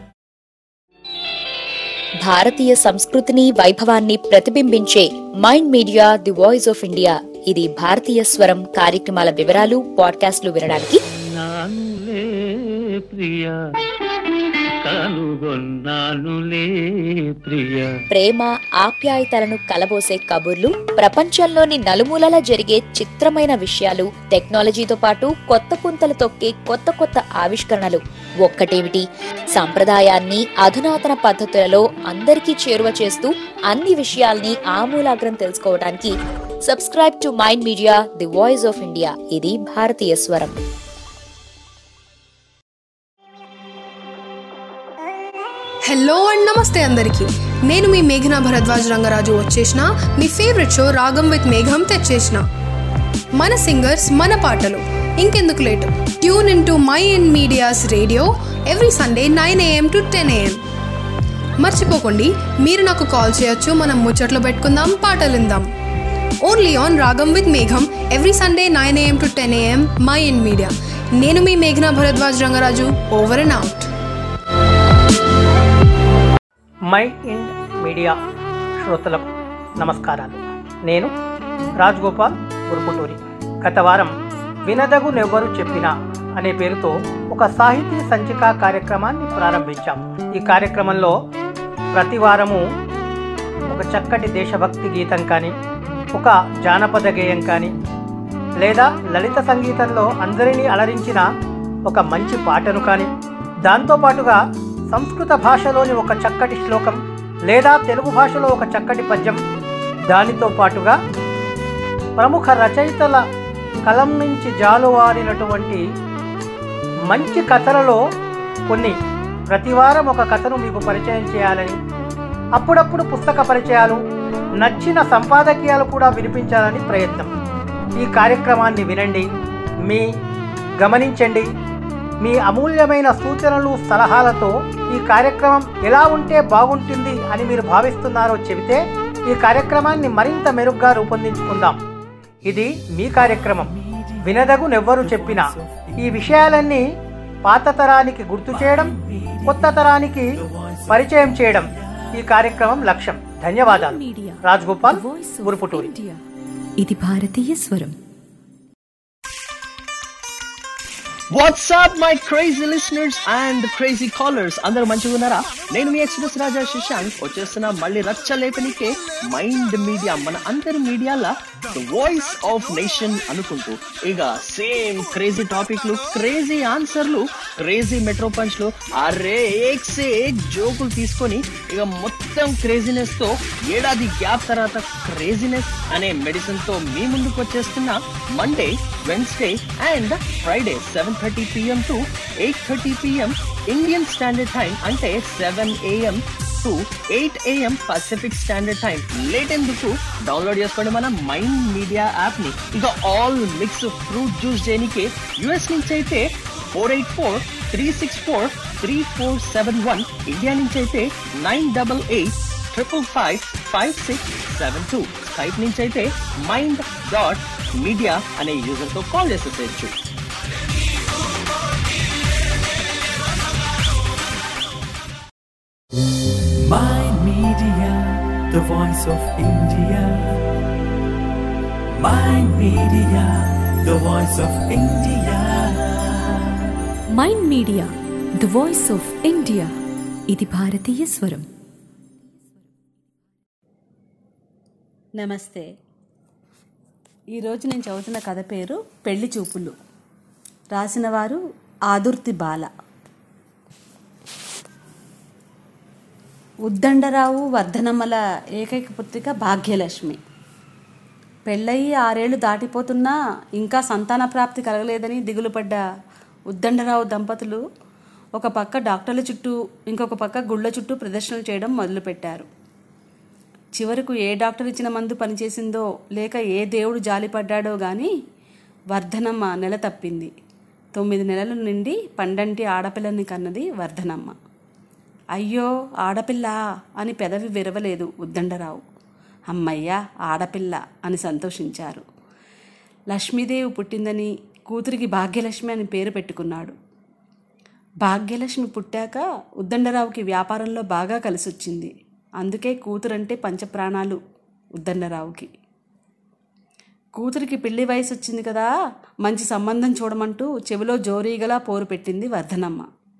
భారతీయ సంస్కృతిని వైభవాన్ని ప్రతిబింబించే mind media the voice of India ఇది భారతీయ స్వరం కార్యక్రమాల వివరాలు పాడ్కాస్ట్లు వినడానికి నానులే ప్రియ కనుగొన్నానులే ప్రియ ప్రేమ ఆప్యాయతలను కలబోసే కబుర్లు ప్రపంచంలోని నలుమూలల జరిగే చిత్రమైన విషయాలు టెక్నాలజీతో పాటు కొత్త పుంతలు తొక్కే కొత్త కొత్త ఆవిష్కరణలు ఒక్కటేమిటి సంప్రదాయాన్ని అధునాతన పద్ధతులలో అందరికీ చేరువ చేస్తూ అన్ని విషయాల్ని ఆమూలాగ్రం తెలుసుకోవడానికి subscribe to mind media the voice of India ఇది భారతీయ స్వరం హలో అండ్ నమస్తే అందరికీ నేను మీ మేఘనా భరద్వాజ్ రంగరాజు వచ్చేసిన మీ ఫేవరెట్ షో రాగం విత్ మేఘం తెచ్చేసిన మన సింగర్స్ మన పాటలు ఇంకెందుకు late tune in to my and media's radio every Sunday nine A M to ten A M మర్చిపోకండి మీరు నాకు కాల్ చేయొచ్చు మనం ముచ్చట్లు పెట్టుకుందాం పాటలు విందాం ఓన్లీ ఆన్ రాగం విత్ మేఘం every Sunday nine A M to ten A M my and media నేను మీ మేఘనా Bharadwaj Rangaraju over and out mind media శ్రోతలకు నమస్కారాలు నేను రాజ్గోపాల్ ఉరుపుటూరి గత వారం వినదగు నెవ్వరు చెప్పినా అనే పేరుతో ఒక సాహితీ సంచిక కార్యక్రమాన్ని ప్రారంభించాం ఈ కార్యక్రమంలో ప్రతి వారము ఒక చక్కటి దేశభక్తి గీతం కానీ ఒక జానపద గేయం కానీ లేదా లలిత సంగీతంలో అందరినీ అలరించిన ఒక మంచి పాటను కానీ దాంతోపాటుగా సంస్కృత భాషలోని ఒక చక్కటి శ్లోకం లేదా తెలుగు భాషలో ఒక చక్కటి పద్యం దానితో పాటుగా ప్రముఖ రచయితల కలం నుంచి జాలువారినటువంటి మంచి కథలలో కొన్ని ప్రతివారం ఒక కథను మీకు పరిచయం చేయాలని అప్పుడప్పుడు పుస్తక పరిచయాలు నచ్చిన సంపాదకీయాలు కూడా వినిపించాలని ప్రయత్నం ఈ కార్యక్రమాన్ని వినండి మీ గమనించండి మీ అమూల్యమైన సూచనలు సలహాలతో ఈ కార్యక్రమం ఎలా ఉంటే బాగుంటుంది అని మీరు భావిస్తున్నారో చెబితే ఈ కార్యక్రమాన్ని మరింత మెరుగ్గా రూపొందించుకుందాం ఇది మీ కార్యక్రమం వినదగు నెవ్వరు చెప్పినా ఈ విషయాలన్నీ పాత తరానికి గుర్తు చేయడం కొత్త తరానికి పరిచయం చేయడం ఈ కార్యక్రమం లక్ష్యం ధన్యవాదాలు రాజ్గోపాల్ ఉరుపుటూరి ఇది భారతీయ స్వరం what's up my crazy listeners and crazy callers అందరూ మంచిగా ఉన్నారా నేను మీ ఎక్స్ప్రెస్ రాజా శశాంక్ వచ్చేస్తున్న మళ్ళీ రచ్చ లేపనికే మైండ్ మీడియా మన అందరి మీడియాల వాయిస్ ఆఫ్ నేషన్ అనుకుంటూ ఇక సేమ్ క్రేజీ టాపిక్లు క్రేజీ ఆన్సర్లు క్రేజీ మెట్రో పంచ్లు అరే ఏక్ సే ఏక్ జోకులు తీసుకొని ఇక మొత్తం క్రేజీనెస్ తో ఏడాది గ్యాప్ తర్వాత క్రేజీనెస్ అనే మెడిసిన్ తో మీ ముందుకు వచ్చేస్తున్న Monday Wednesday and Friday seven thirty P M to eight thirty P M Indian standard time అంటే seven A M to eight A M Pacific standard time late ఎందుకు డౌన్లోడ్ చేసుకోండి మన మైండ్ మీడియా యాప్ ని ఇక ఆల్ మిక్స్ ఫ్రూట్ జ్యూస్ చేయడానికి U S నుంచి అయితే four eight four three six four three four seven one India నుంచి అయితే nine double eight triple five five six seven two Skype నుంచి అయితే మైండ్ డాట్ మీడియా అనే యూజర్ తో కాల్ చేసేసేయచ్చు My Media, the voice of India. My Media, the voice of India. Mind media the voice of India ఇది భారతీయ స్వరం నమస్తే ఈరోజు నేను చదువుతున్న కథ పేరు పెళ్లి చూపులు రాసిన వారు ఆదుర్తి బాల ఉద్దండరావు వర్ధనమ్మల ఏకైక పుత్రిక భాగ్యలక్ష్మి పెళ్ళయి ఆరేళ్లు దాటిపోతున్నా ఇంకా సంతాన ప్రాప్తి కలగలేదని దిగులు పడ్డ ఉద్దండరావు దంపతులు ఒక పక్క డాక్టర్ల చుట్టూ ఇంకొక పక్క గుళ్ళ చుట్టూ ప్రదర్శనలు చేయడం మొదలుపెట్టారు చివరకు ఏ డాక్టర్ ఇచ్చిన మందు పనిచేసిందో లేక ఏ దేవుడు జాలిపడ్డాడో గాని వర్ధనమ్మ నెల తప్పింది తొమ్మిది నెలల నుండి పండంటి ఆడపిల్లని కన్నది వర్ధనమ్మ అయ్యో ఆడపిల్ల అని పెదవి విరవలేదు ఉద్దండరావు అమ్మయ్య ఆడపిల్ల అని సంతోషించారు లక్ష్మీదేవి పుట్టిందని కూతురికి భాగ్యలక్ష్మి అని పేరు పెట్టుకున్నాడు భాగ్యలక్ష్మి పుట్టాక ఉద్దండరావుకి వ్యాపారంలో బాగా కలిసొచ్చింది అందుకే కూతురంటే పంచప్రాణాలు ఉద్దండరావుకి కూతురికి పెళ్లి వయసు వచ్చింది కదా మంచి సంబంధం చూడమంటూ చెవిలో జోరీగలా పోరు పెట్టింది వర్ధనమ్మ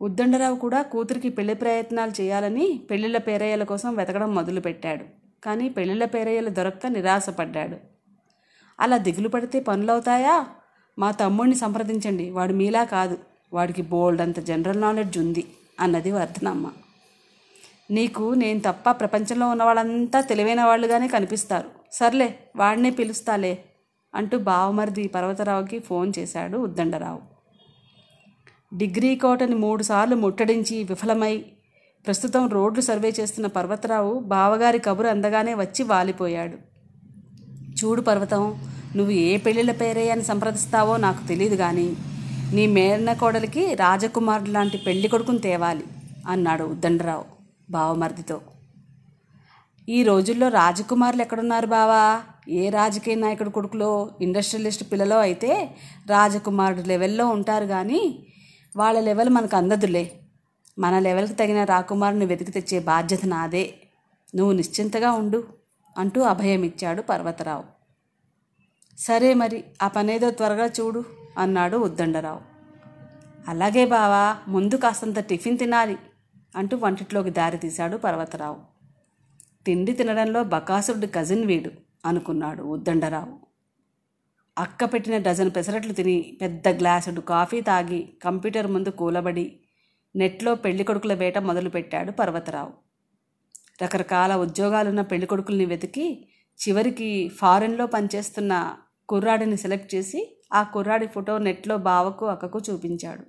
ఉద్దండరావు కూడా కూతురికి పెళ్లి ప్రయత్నాలు చేయాలని పెళ్లిళ్ళ పేరయ్యల కోసం వెతకడం మొదలుపెట్టాడు కానీ పెళ్లిళ్ళ పేరయ్యలు దొరక్క నిరాశపడ్డాడు అలా దిగులు పడితే పనులవుతాయా మా తమ్ముడిని సంప్రదించండి వాడు మీలా కాదు వాడికి బోల్డ్ అంత జనరల్ నాలెడ్జ్ ఉంది అన్నది వర్ధనమ్మ నీకు నేను తప్ప ప్రపంచంలో ఉన్న వాళ్ళంతా తెలివైన వాళ్ళుగానే కనిపిస్తారు సర్లే వాడినే పిలుస్తాలే అంటూ బావమరిది పర్వతరావుకి ఫోన్ చేశాడు ఉద్దండరావు డిగ్రీ కోటని మూడుసార్లు ముట్టడించి విఫలమై ప్రస్తుతం రోడ్లు సర్వే చేస్తున్న పర్వతరావు బావగారి కబురు అందగానే వచ్చి వాలిపోయాడు చూడు పర్వతం నువ్వు ఏ పెళ్ళిళ్ళ పేరే అని సంప్రదిస్తావో నాకు తెలియదు కానీ నీ మేరన కోడలికి రాజకుమారుడు లాంటి పెళ్లి కొడుకుని తేవాలి అన్నాడు ఉద్దండరావు బావమరిదితో ఈ రోజుల్లో రాజకుమారులు ఎక్కడున్నారు బావా ఏ రాజకీయ నాయకుడు కొడుకులో ఇండస్ట్రియలిస్ట్ పిల్లలో అయితే రాజకుమారుడు లెవెల్లో ఉంటారు కానీ వాళ్ళ లెవెల్ మనకు అందదులే మన లెవెల్కి తగిన రాకుమారుని వెతికి తెచ్చే బాధ్యత నాదే నువ్వు నిశ్చింతగా ఉండు అంటూ అభయం ఇచ్చాడు పర్వతరావు సరే మరి ఆ పనేదో త్వరగా చూడు అన్నాడు ఉద్దండరావు అలాగే బావా ముందు కాస్తంత టిఫిన్ తినాలి అంటూ వంటిట్లోకి దారి తీశాడు పర్వతరావు తిండి తినడంలో బకాసురుడి కజిన్ వీడు అనుకున్నాడు ఉద్దండరావు అక్క పెట్టిన డజన్ పెసరట్లు తిని పెద్ద గ్లాసుడు కాఫీ తాగి కంప్యూటర్ ముందు కూలబడి నెట్లో పెళ్లి కొడుకుల వేట మొదలుపెట్టాడు పర్వతరావు రకరకాల ఉద్యోగాలున్న పెళ్లి కొడుకుల్ని వెతికి చివరికి ఫారెన్లో పనిచేస్తున్న కుర్రాడిని సెలెక్ట్ చేసి ఆ కుర్రాడి ఫోటో నెట్లో బావకు అక్కకు చూపించాడు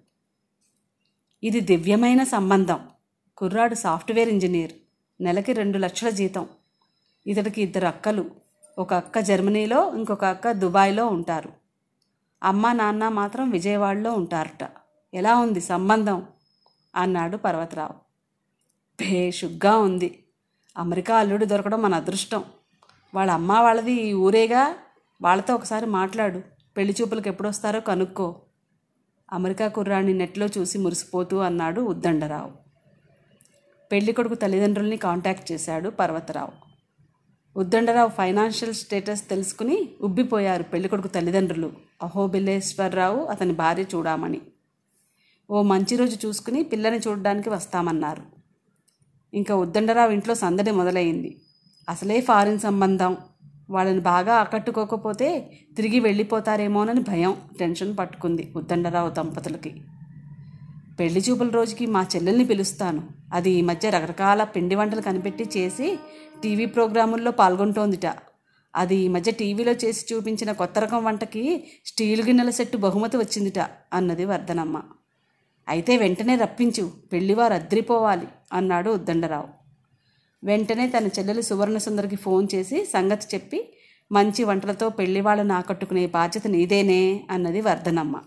ఇది దివ్యమైన సంబంధం కుర్రాడు సాఫ్ట్వేర్ ఇంజనీర్ నెలకి రెండు లక్షల జీతం ఇతడికి ఇద్దరు అక్కలు ఒక అక్క జర్మనీలో ఇంకొక అక్క దుబాయ్లో ఉంటారు అమ్మ నాన్న మాత్రం విజయవాడలో ఉంటారట ఎలా ఉంది సంబంధం అన్నాడు పర్వతరావు భేషుగ్గా ఉంది అమెరికా అల్లుడు దొరకడం మన అదృష్టం వాళ్ళ అమ్మ వాళ్ళది ఈ ఊరేగా వాళ్ళతో ఒకసారి మాట్లాడు పెళ్లి చూపులకు ఎప్పుడొస్తారో కనుక్కో అమెరికా కుర్రాడిని నెట్లో చూసి మురిసిపోతూ అన్నాడు ఉద్దండరావు పెళ్లి కొడుకు తల్లిదండ్రుల్ని కాంటాక్ట్ చేశాడు పర్వతరావు ఉద్దండరావు ఫైనాన్షియల్ స్టేటస్ తెలుసుకుని ఉబ్బిపోయారు పెళ్ళికొడుకు తల్లిదండ్రులు అహోబిల్లేశ్వరరావు అతని భార్య చూడామని ఓ మంచి రోజు చూసుకుని పిల్లని చూడడానికి వస్తామన్నారు ఇంకా ఉద్దండరావు ఇంట్లో సందడి మొదలైంది అసలే ఫారిన్ సంబంధం వాళ్ళని బాగా ఆకట్టుకోకపోతే తిరిగి వెళ్ళిపోతారేమోనని భయం టెన్షన్ పట్టుకుంది ఉద్దండరావు దంపతులకి పెళ్లి చూపుల రోజుకి మా చెల్లెల్ని పిలుస్తాను అది ఈ మధ్య రకరకాల పిండి వంటలు కనిపెట్టి చేసి టీవీ ప్రోగ్రాముల్లో పాల్గొంటోందిట అది ఈ మధ్య టీవీలో చేసి చూపించిన కొత్త రకం వంటకి స్టీల్ గిన్నెల సెట్టు బహుమతి వచ్చిందిట అన్నది వర్ధనమ్మ అయితే వెంటనే రప్పించు పెళ్లివారు అద్రిపోవాలి అన్నాడు ఉద్దండరావు వెంటనే తన చెల్లెలు సువర్ణ సుందరికి ఫోన్ చేసి సంగతి చెప్పి మంచి వంటలతో పెళ్లి వాళ్ళని ఆకట్టుకునే బాధ్యత నీదేనే అన్నది వర్ధనమ్మ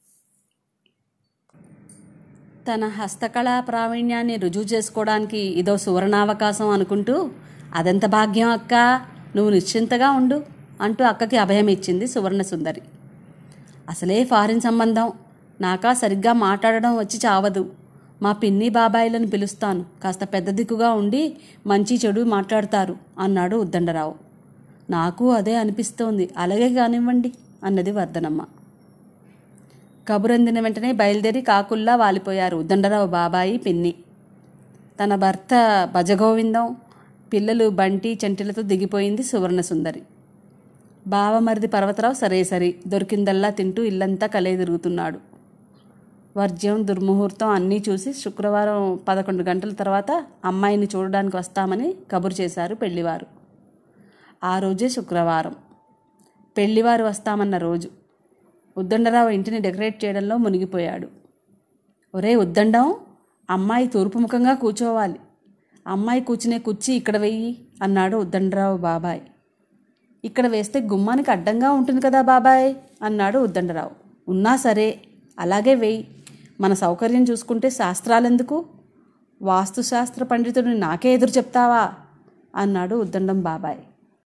తన హస్తకళా ప్రావీణ్యాన్ని రుజువు చేసుకోవడానికి ఇదో సువర్ణావకాశం అనుకుంటూ అదెంత భాగ్యం అక్క నువ్వు నిశ్చింతగా ఉండు అంటూ అక్కకి అభయం ఇచ్చింది సువర్ణ సుందరి అసలే ఫారిన్ సంబంధం నాకా సరిగ్గా మాట్లాడడం వచ్చి చావదు మా పిన్ని బాబాయిలను పిలుస్తాను కాస్త పెద్ద దిక్కుగా ఉండి మంచి చెడు మాట్లాడతారు అన్నాడు ఉద్దండరావు నాకు అదే అనిపిస్తోంది అలాగే కానివ్వండి అన్నది వర్ధనమ్మ కబురందిన వెంటనే బయలుదేరి కాకుల్లా వాలిపోయారు ఉద్దండరావు బాబాయి పిన్ని తన భర్త భజగోవిందం పిల్లలు బంటి చంటిలతో దిగిపోయింది సువర్ణ సుందరి బావమరిది పర్వతరావు సరే సరి దొరికిందల్లా తింటూ ఇల్లంతా కలే తిరుగుతున్నాడు వర్జ్యం దుర్ముహూర్తం అన్నీ చూసి శుక్రవారం పదకొండు గంటల తర్వాత అమ్మాయిని చూడడానికి వస్తామని కబురు చేశారు పెళ్లివారు ఆ రోజే శుక్రవారం పెళ్లివారు వస్తామన్న రోజు ఉద్దండరావు ఇంటిని డెకరేట్ చేయడంలో మునిగిపోయాడు ఒరే ఉద్దండం అమ్మాయి తూర్పు ముఖంగా కూర్చోవాలి అమ్మాయి కూర్చునే కుర్చీ ఇక్కడ వెయ్యి అన్నాడు ఉద్దండరావు బాబాయ్ ఇక్కడ వేస్తే గుమ్మానికి అడ్డంగా ఉంటుంది కదా బాబాయ్ అన్నాడు ఉద్దండరావు ఉన్నా సరే అలాగే వెయ్యి మన సౌకర్యం చూసుకుంటే శాస్త్రాలెందుకు వాస్తుశాస్త్ర పండితుడిని నాకే ఎదురు చెప్తావా అన్నాడు ఉద్దండం బాబాయ్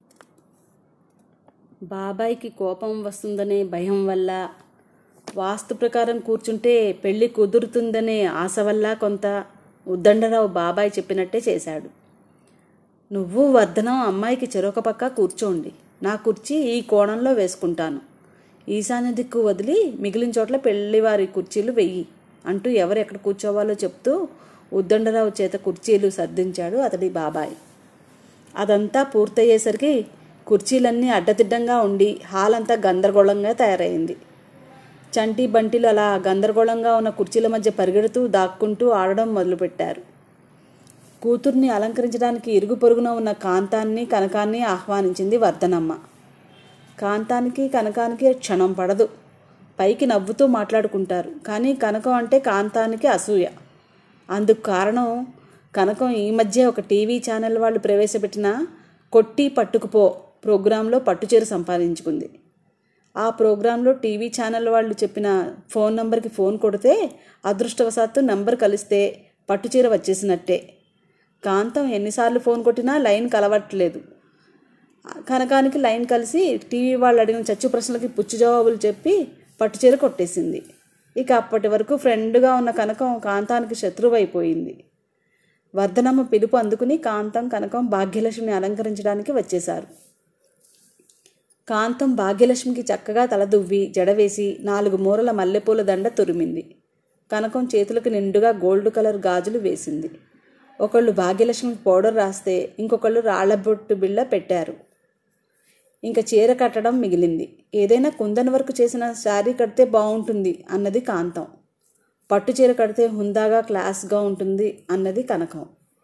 బాబాయ్కి కోపం వస్తుందనే భయం వల్ల వాస్తు ప్రకారం కూర్చుంటే పెళ్ళి కుదురుతుందనే ఆశ వల్ల కొంత ఉద్దండరావు బాబాయ్ చెప్పినట్టే చేశాడు నువ్వు వర్ధనం అమ్మాయికి చెరొక పక్క కూర్చోండి నా కుర్చీ ఈ కోణంలో వేసుకుంటాను ఈశాన్య దిక్కు వదిలి మిగిలిన చోట్ల పెళ్లివారి కుర్చీలు వెయ్యి అంటూ ఎవరు ఎక్కడ కూర్చోవాలో చెప్తూ ఉద్దండరావు చేత కుర్చీలు సర్దించాడు అతడి బాబాయ్ అదంతా పూర్తయ్యేసరికి కుర్చీలన్నీ అడ్డదిడ్డంగా ఉండి హాల్ అంతా గందరగోళంగా తయారైంది చంటి బంటిలు అలా గందరగోళంగా ఉన్న కుర్చీల మధ్య పరిగెడుతూ దాక్కుంటూ ఆడడం మొదలుపెట్టారు కూతుర్ని అలంకరించడానికి ఇరుగు పొరుగున ఉన్న కాంతాన్ని కనకాన్ని ఆహ్వానించింది వర్ధనమ్మ కాంతానికి కనకానికి క్షణం పడదు పైకి నవ్వుతూ మాట్లాడుకుంటారు కానీ కనకం అంటే కాంతానికి అసూయ అందుకు కారణం కనకం ఈ మధ్య ఒక టీవీ ఛానల్ వాళ్ళు ప్రవేశపెట్టిన కొట్టి పట్టుకుపో ప్రోగ్రాంలో పట్టుచీర సంపాదించుకుంది ఆ ప్రోగ్రాంలో టీవీ ఛానల్ వాళ్ళు చెప్పిన ఫోన్ నంబర్కి ఫోన్ కొడితే అదృష్టవశాత్తు నంబర్ కలిస్తే పట్టుచీర వచ్చేసినట్టే కాంతం ఎన్నిసార్లు ఫోన్ కొట్టినా లైన్ కలవట్లేదు కనకానికి లైన్ కలిసి టీవీ వాళ్ళు అడిగిన చచ్చు ప్రశ్నలకి పుచ్చు జవాబులు చెప్పి పట్టుచీర కొట్టేసింది ఇక అప్పటి వరకు ఫ్రెండ్గా ఉన్న కనకం కాంతానికి శత్రువు అయిపోయింది వర్ధనమ్మ పిలుపు అందుకుని కాంతం కనకం భాగ్యలక్ష్మిని అలంకరించడానికి వచ్చేశారు కాంతం భాగ్యలక్ష్మికి చక్కగా తలదువ్వి జడవేసి నాలుగు మూరల మల్లెపూల దండ తురిమింది కనకం చేతులకు నిండుగా గోల్డ్ కలర్ గాజులు వేసింది ఒకళ్ళు భాగ్యలక్ష్మికి పౌడర్ రాస్తే ఇంకొకళ్ళు రాళ్ల బొట్టు బిళ్ళ పెట్టారు ఇంకా చీర కట్టడం మిగిలింది ఏదైనా కుందన్ వర్క్ చేసిన శారీ కడితే బాగుంటుంది అన్నది కాంతం పట్టు చీర కడితే హుందాగా క్లాస్గా ఉంటుంది అన్నది కనకం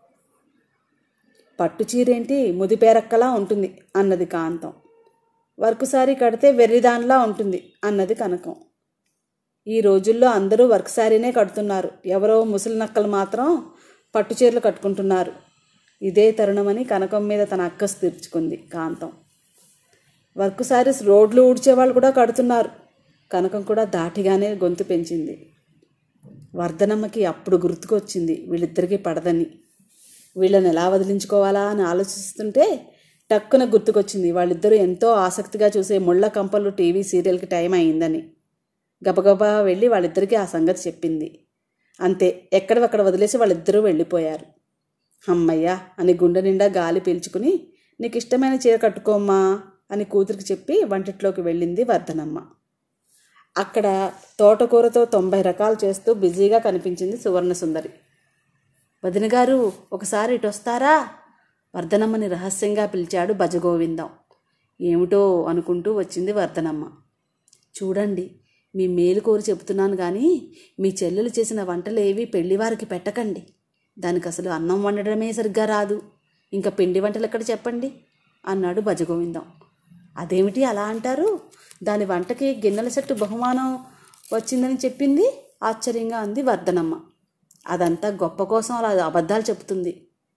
పట్టు చీర ఏంటి ముదిపేరక్కలా ఉంటుంది అన్నది కాంతం వర్క్ శారీ కడితే వెర్రిదాన్లా ఉంటుంది అన్నది కనకం ఈ రోజుల్లో అందరూ వర్క్ శారీనే కడుతున్నారు ఎవరో ముసలి నక్కలు మాత్రం పట్టు చీరలు కట్టుకుంటున్నారు ఇదే తరుణమని కనకం మీద తన అక్కసు తీర్చుకుంది కాంతం వర్క్ శారీస్ రోడ్లు ఊడ్చేవాళ్ళు కూడా కడుతున్నారు కనకం కూడా దాటిగానే గొంతు పెంచింది వర్ధనమ్మకి అప్పుడు గుర్తుకొచ్చింది వీళ్ళిద్దరికీ పడదని వీళ్ళని ఎలా వదిలించుకోవాలా అని ఆలోచిస్తుంటే టక్కున గుర్తుకొచ్చింది వాళ్ళిద్దరూ ఎంతో ఆసక్తిగా చూసే ముళ్ళ కంపలు టీవీ సీరియల్కి టైం అయిందని గబగబా వెళ్ళి వాళ్ళిద్దరికీ ఆ సంగతి చెప్పింది అంతే ఎక్కడవక్కడ వదిలేసి వాళ్ళిద్దరూ వెళ్ళిపోయారు అమ్మయ్యా అని గుండె నిండా గాలి పీల్చుకుని నీకు ఇష్టమైన చీర కట్టుకోమ్మా అని కూతురికి చెప్పి వంటిట్లోకి వెళ్ళింది వర్ధనమ్మ అక్కడ తోటకూరతో తొంభై రకాలు చేస్తూ బిజీగా కనిపించింది సువర్ణసుందరి వదిన గారు ఒకసారి ఇటు వస్తారా వర్ధనమ్మని రహస్యంగా పిలిచాడు భజగోవిందం ఏమిటో అనుకుంటూ వచ్చింది వర్ధనమ్మ చూడండి మీ మేలు కోరి చెబుతున్నాను కానీ మీ చెల్లెలు చేసిన వంటలు ఏవి పెళ్లివారికి పెట్టకండి దానికి అసలు అన్నం వండడమే సరిగ్గా రాదు ఇంకా పిండి వంటలు ఎక్కడ చెప్పండి అన్నాడు భజగోవిందం అదేమిటి అలా అంటారు దాని వంటకి గిన్నెల సెట్టు బహుమానం వచ్చిందని చెప్పింది ఆశ్చర్యంగా అంది వర్ధనమ్మ అదంతా గొప్ప కోసం అలా అబద్ధాలు చెప్తుంది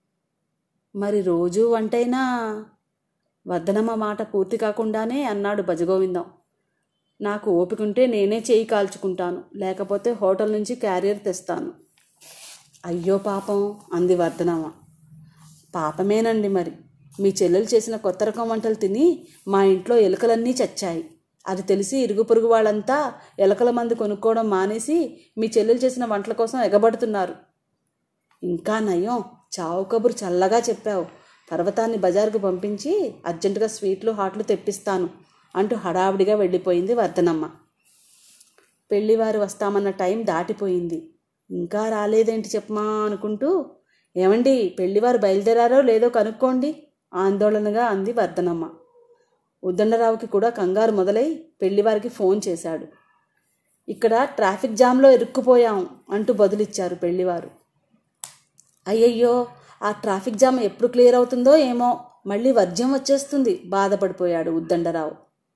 మరి రోజు వంటైనా వర్ధనమ్మ మాట పూర్తి కాకుండానే అన్నాడు భజగోవిందం నాకు ఓపికంటే నేనే చేయి కాల్చుకుంటాను లేకపోతే హోటల్ నుంచి క్యారియర్ తెస్తాను అయ్యో పాపం అంది వర్ధనమ్మ పాపమేనండి మరి మీ చెల్లెలు చేసిన కొత్త రకం వంటలు తిని మా ఇంట్లో ఎలుకలన్నీ చచ్చాయి అది తెలిసి ఇరుగు పొరుగు వాళ్ళంతా ఎలకల మందు కొనుక్కోవడం మానేసి మీ చెల్లెలు చేసిన వంటల కోసం ఎగబడుతున్నారు ఇంకా నయం చావు కబురు చల్లగా చెప్పావు పర్వతాన్ని బజారుకు పంపించి అర్జెంటుగా స్వీట్లు హాట్లు తెప్పిస్తాను అంటూ హడావిడిగా వెళ్ళిపోయింది వర్ధనమ్మ పెళ్లివారు వస్తామన్న టైం దాటిపోయింది ఇంకా రాలేదేంటి చెప్పమా అనుకుంటూ ఏమండి పెళ్లివారు బయలుదేరారో లేదో కనుక్కోండి ఆందోళనగా అంది వర్ధనమ్మ ఉద్దండరావుకి కూడా కంగారు మొదలై పెళ్లివారికి ఫోన్ చేశాడు ఇక్కడ ట్రాఫిక్ జామ్లో ఇరుక్కుపోయాం అంటూ బదులిచ్చారు పెళ్లివారు అయ్యయ్యో ఆ ట్రాఫిక్ జామ్ ఎప్పుడు క్లియర్ అవుతుందో ఏమో మళ్ళీ వర్జ్యం వచ్చేస్తుంది బాధపడిపోయాడు ఉద్దండరావు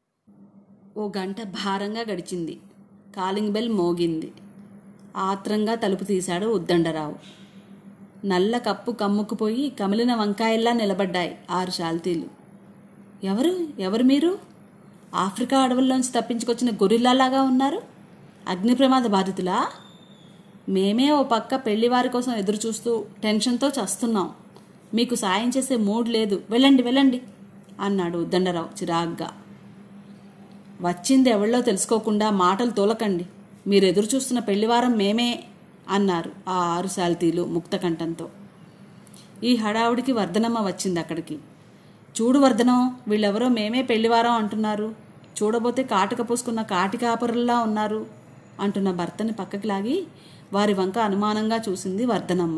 ఓ గంట భారంగా గడిచింది కాలింగ్ బెల్ మోగింది ఆత్రంగా తలుపు తీశాడు ఉద్దండరావు నల్ల కప్పు కమ్ముకుపోయి కమిలిన వంకాయల్లా నిలబడ్డాయి ఆరు శాల్తీలు ఎవరు ఎవరు మీరు ఆఫ్రికా అడవుల్లోంచి తప్పించుకొచ్చిన గొరిల్లాలాగా ఉన్నారు అగ్ని ప్రమాద బాధితులా మేమే ఓ పక్క పెళ్లివారి కోసం ఎదురు చూస్తూ టెన్షన్తో చస్తున్నాం మీకు సాయం చేసే మూడ్ లేదు వెళ్ళండి వెళ్ళండి అన్నాడు ఉద్దండరావు చిరాగ్గా వచ్చింది ఎవళ్ళో తెలుసుకోకుండా మాటలు తోలకండి మీరు ఎదురు చూస్తున్న పెళ్లివారం మేమే అన్నారు ఆ ఆరు శాల్తీలు ముక్తకంఠంతో ఈ హడావుడికి వర్ధనమ్మ వచ్చింది అక్కడికి చూడు వర్ధనం వీళ్ళెవరో మేమే పెళ్లివారం అంటున్నారు చూడబోతే కాటుక పూసుకున్న కాటి కాపరుల్లా ఉన్నారు అంటున్న భర్తని పక్కకి లాగి వారి వంక అనుమానంగా చూసింది వర్ధనమ్మ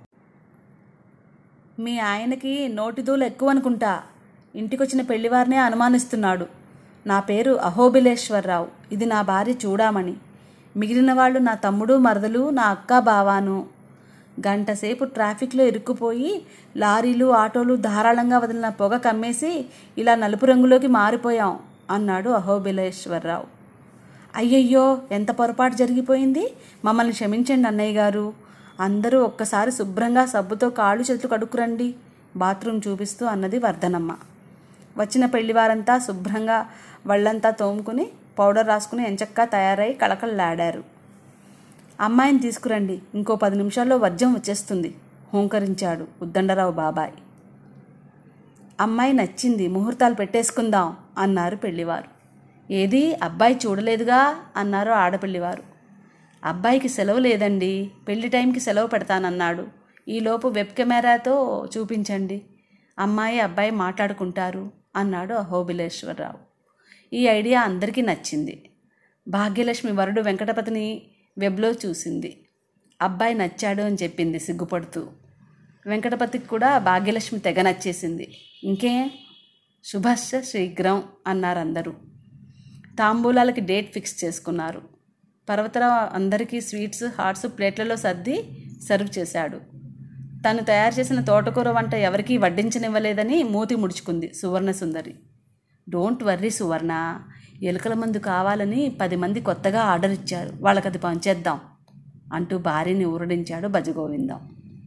మీ ఆయనకి నోటిదూలు ఎక్కువ అనుకుంటా ఇంటికొచ్చిన పెళ్లివారినే అనుమానిస్తున్నాడు నా పేరు అహోబిలేశ్వరరావు ఇది నా భార్య చూడామణి మిగిలిన వాళ్ళు నా తమ్ముడు మరదలు నా అక్క బావాను గంటసేపు ట్రాఫిక్లో ఇరుక్కుపోయి లారీలు ఆటోలు ధారాళంగా వదిలిన పొగ కమ్మేసి ఇలా నలుపు రంగులోకి మారిపోయాం అన్నాడు అహోబిలేశ్వరరావు అయ్యయ్యో ఎంత పొరపాటు జరిగిపోయింది మమ్మల్ని క్షమించండి అన్నయ్య గారు అందరూ ఒక్కసారి శుభ్రంగా సబ్బుతో కాళ్ళు చేతులు కడుక్కురండి బాత్రూమ్ చూపిస్తూ అన్నది వర్ధనమ్మ వచ్చిన పెళ్లివారంతా శుభ్రంగా వాళ్ళంతా తోముకుని పౌడర్ రాసుకుని ఎంచక్కా తయారై కళకళలాడారు అమ్మాయిని తీసుకురండి ఇంకో పది నిమిషాల్లో వజ్యం వచ్చేస్తుంది హోంకరించాడు ఉద్దండరావు బాబాయ్ అమ్మాయి నచ్చింది ముహూర్తాలు పెట్టేసుకుందాం అన్నారు పెళ్లివారు ఏది అబ్బాయి చూడలేదుగా అన్నారు ఆడపిల్లివారు అబ్బాయికి సెలవు లేదండి పెళ్లి టైంకి సెలవు పెడతానన్నాడు ఈలోపు వెబ్ కెమెరాతో చూపించండి అమ్మాయి అబ్బాయి మాట్లాడుకుంటారు అన్నాడు అహోబిలేశ్వరరావు ఈ ఐడియా అందరికీ నచ్చింది భాగ్యలక్ష్మి వరుడు వెంకటపతిని వెబ్లో చూసింది అబ్బాయి నచ్చాడు అని చెప్పింది సిగ్గుపడుతూ వెంకటపతికి కూడా భాగ్యలక్ష్మి తెగ నచ్చేసింది ఇంకే శుభశ్చ శీఘ్రం అన్నారు అందరూ తాంబూలాలకి డేట్ ఫిక్స్ చేసుకున్నారు పర్వతరావు అందరికీ స్వీట్స్ హాట్స్ ప్లేట్లలో సర్ది సర్వ్ చేశాడు తను తయారు చేసిన తోటకూర వంట ఎవరికీ వడ్డించనివ్వలేదని మూతి ముడుచుకుంది సువర్ణ సుందరి డోంట్ వర్రీ సువర్ణ ఎలుకల మందు కావాలని పది మంది కొత్తగా ఆర్డర్ ఇచ్చారు వాళ్ళకి అది పంచేద్దాం అంటూ భార్యని ఊరడించాడు భజగోవిందం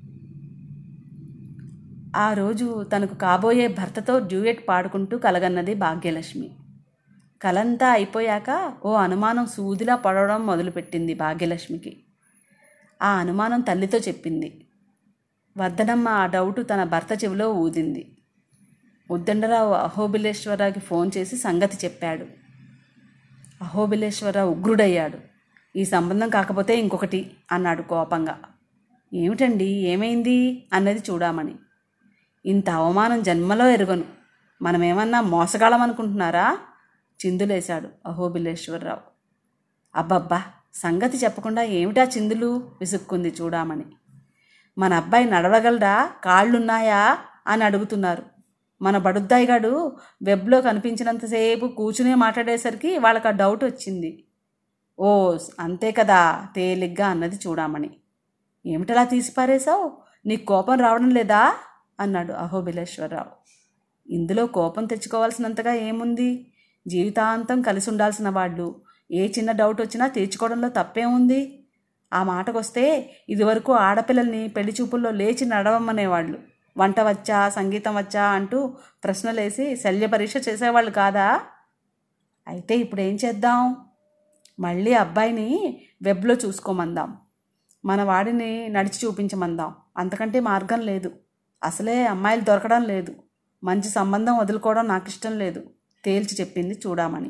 ఆ రోజు తనకు కాబోయే భర్తతో డ్యూయట్ పాడుకుంటూ కలగన్నది భాగ్యలక్ష్మి కలంతా అయిపోయాక ఓ అనుమానం సూదిలా పడవడం మొదలుపెట్టింది భాగ్యలక్ష్మికి ఆ అనుమానం తల్లితో చెప్పింది వర్ధనమ్మ ఆ డౌటు తన భర్త చెవిలో ఊదింది ఉద్దండరావు అహోబిలేశ్వరరావుకి ఫోన్ చేసి సంగతి చెప్పాడు అహోబిలేశ్వరరావు ఉగ్రుడయ్యాడు ఈ సంబంధం కాకపోతే ఇంకొకటి అన్నాడు కోపంగా ఏమిటండి ఏమైంది అన్నది చూడామని ఇంత అవమానం జన్మలో ఎరుగను మనమేమన్నా మోసగాళం అనుకుంటున్నారా చిందులేశాడు అహోబిలేశ్వరరావు అబ్బబ్బా సంగతి చెప్పకుండా ఏమిటా చిందులు విసుక్కుంది చూడామని మన అబ్బాయి నడవగలరా కాళ్ళున్నాయా అని అడుగుతున్నారు మన బడుద్దాయిగాడు వెబ్లో కనిపించినంతసేపు కూర్చునే మాట్లాడేసరికి వాళ్ళకి ఆ డౌట్ వచ్చింది ఓ అంతే కదా తేలిగ్గా అన్నది చూడామని ఏమిటలా తీసిపారేశావు నీకు కోపం రావడం లేదా అన్నాడు అహోబిలేశ్వరరావు ఇందులో కోపం తెచ్చుకోవాల్సినంతగా ఏముంది జీవితాంతం కలిసి ఉండాల్సిన వాళ్ళు ఏ చిన్న డౌట్ వచ్చినా తీర్చుకోవడంలో తప్పేముంది ఆ మాటకొస్తే ఇదివరకు ఆడపిల్లల్ని పెళ్లి చూపుల్లో లేచి నడవమనేవాళ్ళు వంట వచ్చా సంగీతం వచ్చా అంటూ ప్రశ్నలేసి శల్య పరీక్ష చేసేవాళ్ళు కాదా అయితే ఇప్పుడు ఏం చేద్దాం మళ్ళీ అబ్బాయిని వెబ్లో చూసుకోమందాం మన వాడిని నడిచి చూపించమందాం అంతకంటే మార్గం లేదు అసలే అమ్మాయిలు దొరకడం లేదు మంచి సంబంధం వదులుకోవడం నాకు ఇష్టం లేదు తేల్చి చెప్పింది చూడామని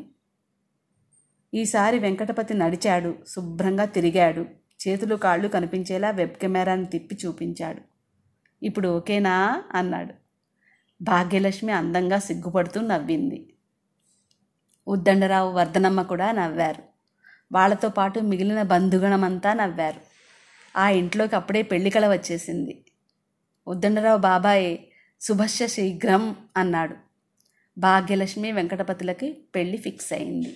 ఈసారి వెంకటపతి నడిచాడు శుభ్రంగా తిరిగాడు చేతులు కాళ్ళు కనిపించేలా వెబ్ కెమెరాని తిప్పి చూపించాడు ఇప్పుడు ఓకేనా అన్నాడు భాగ్యలక్ష్మి అందంగా సిగ్గుపడుతూ నవ్వింది ఉద్దండరావు వర్ధనమ్మ కూడా నవ్వారు వాళ్ళతో పాటు మిగిలిన బంధుగణమంతా నవ్వారు ఆ ఇంట్లోకి అప్పుడే పెళ్లికళ వచ్చేసింది ఉద్దండరావు బాబాయ్ శుభశ్య శీఘ్రం అన్నాడు భాగ్యలక్ష్మి వెంకటపతులకి పెళ్లి ఫిక్స్ అయింది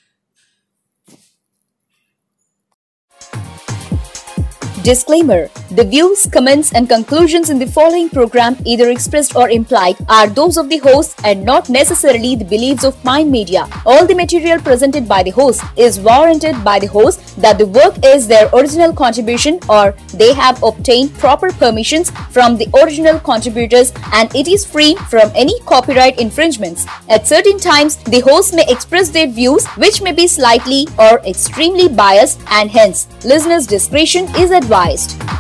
Disclaimer The views, comments, and conclusions in the following program, either expressed or implied, are those of the host and not necessarily the beliefs of Mind Media. All the material presented by the host is warranted by the host that the work is their original contribution or they have obtained proper permissions from the original contributors and it is free from any copyright infringements. At certain times, the host may express their views which may be slightly or extremely biased and hence listeners' discretion is advised.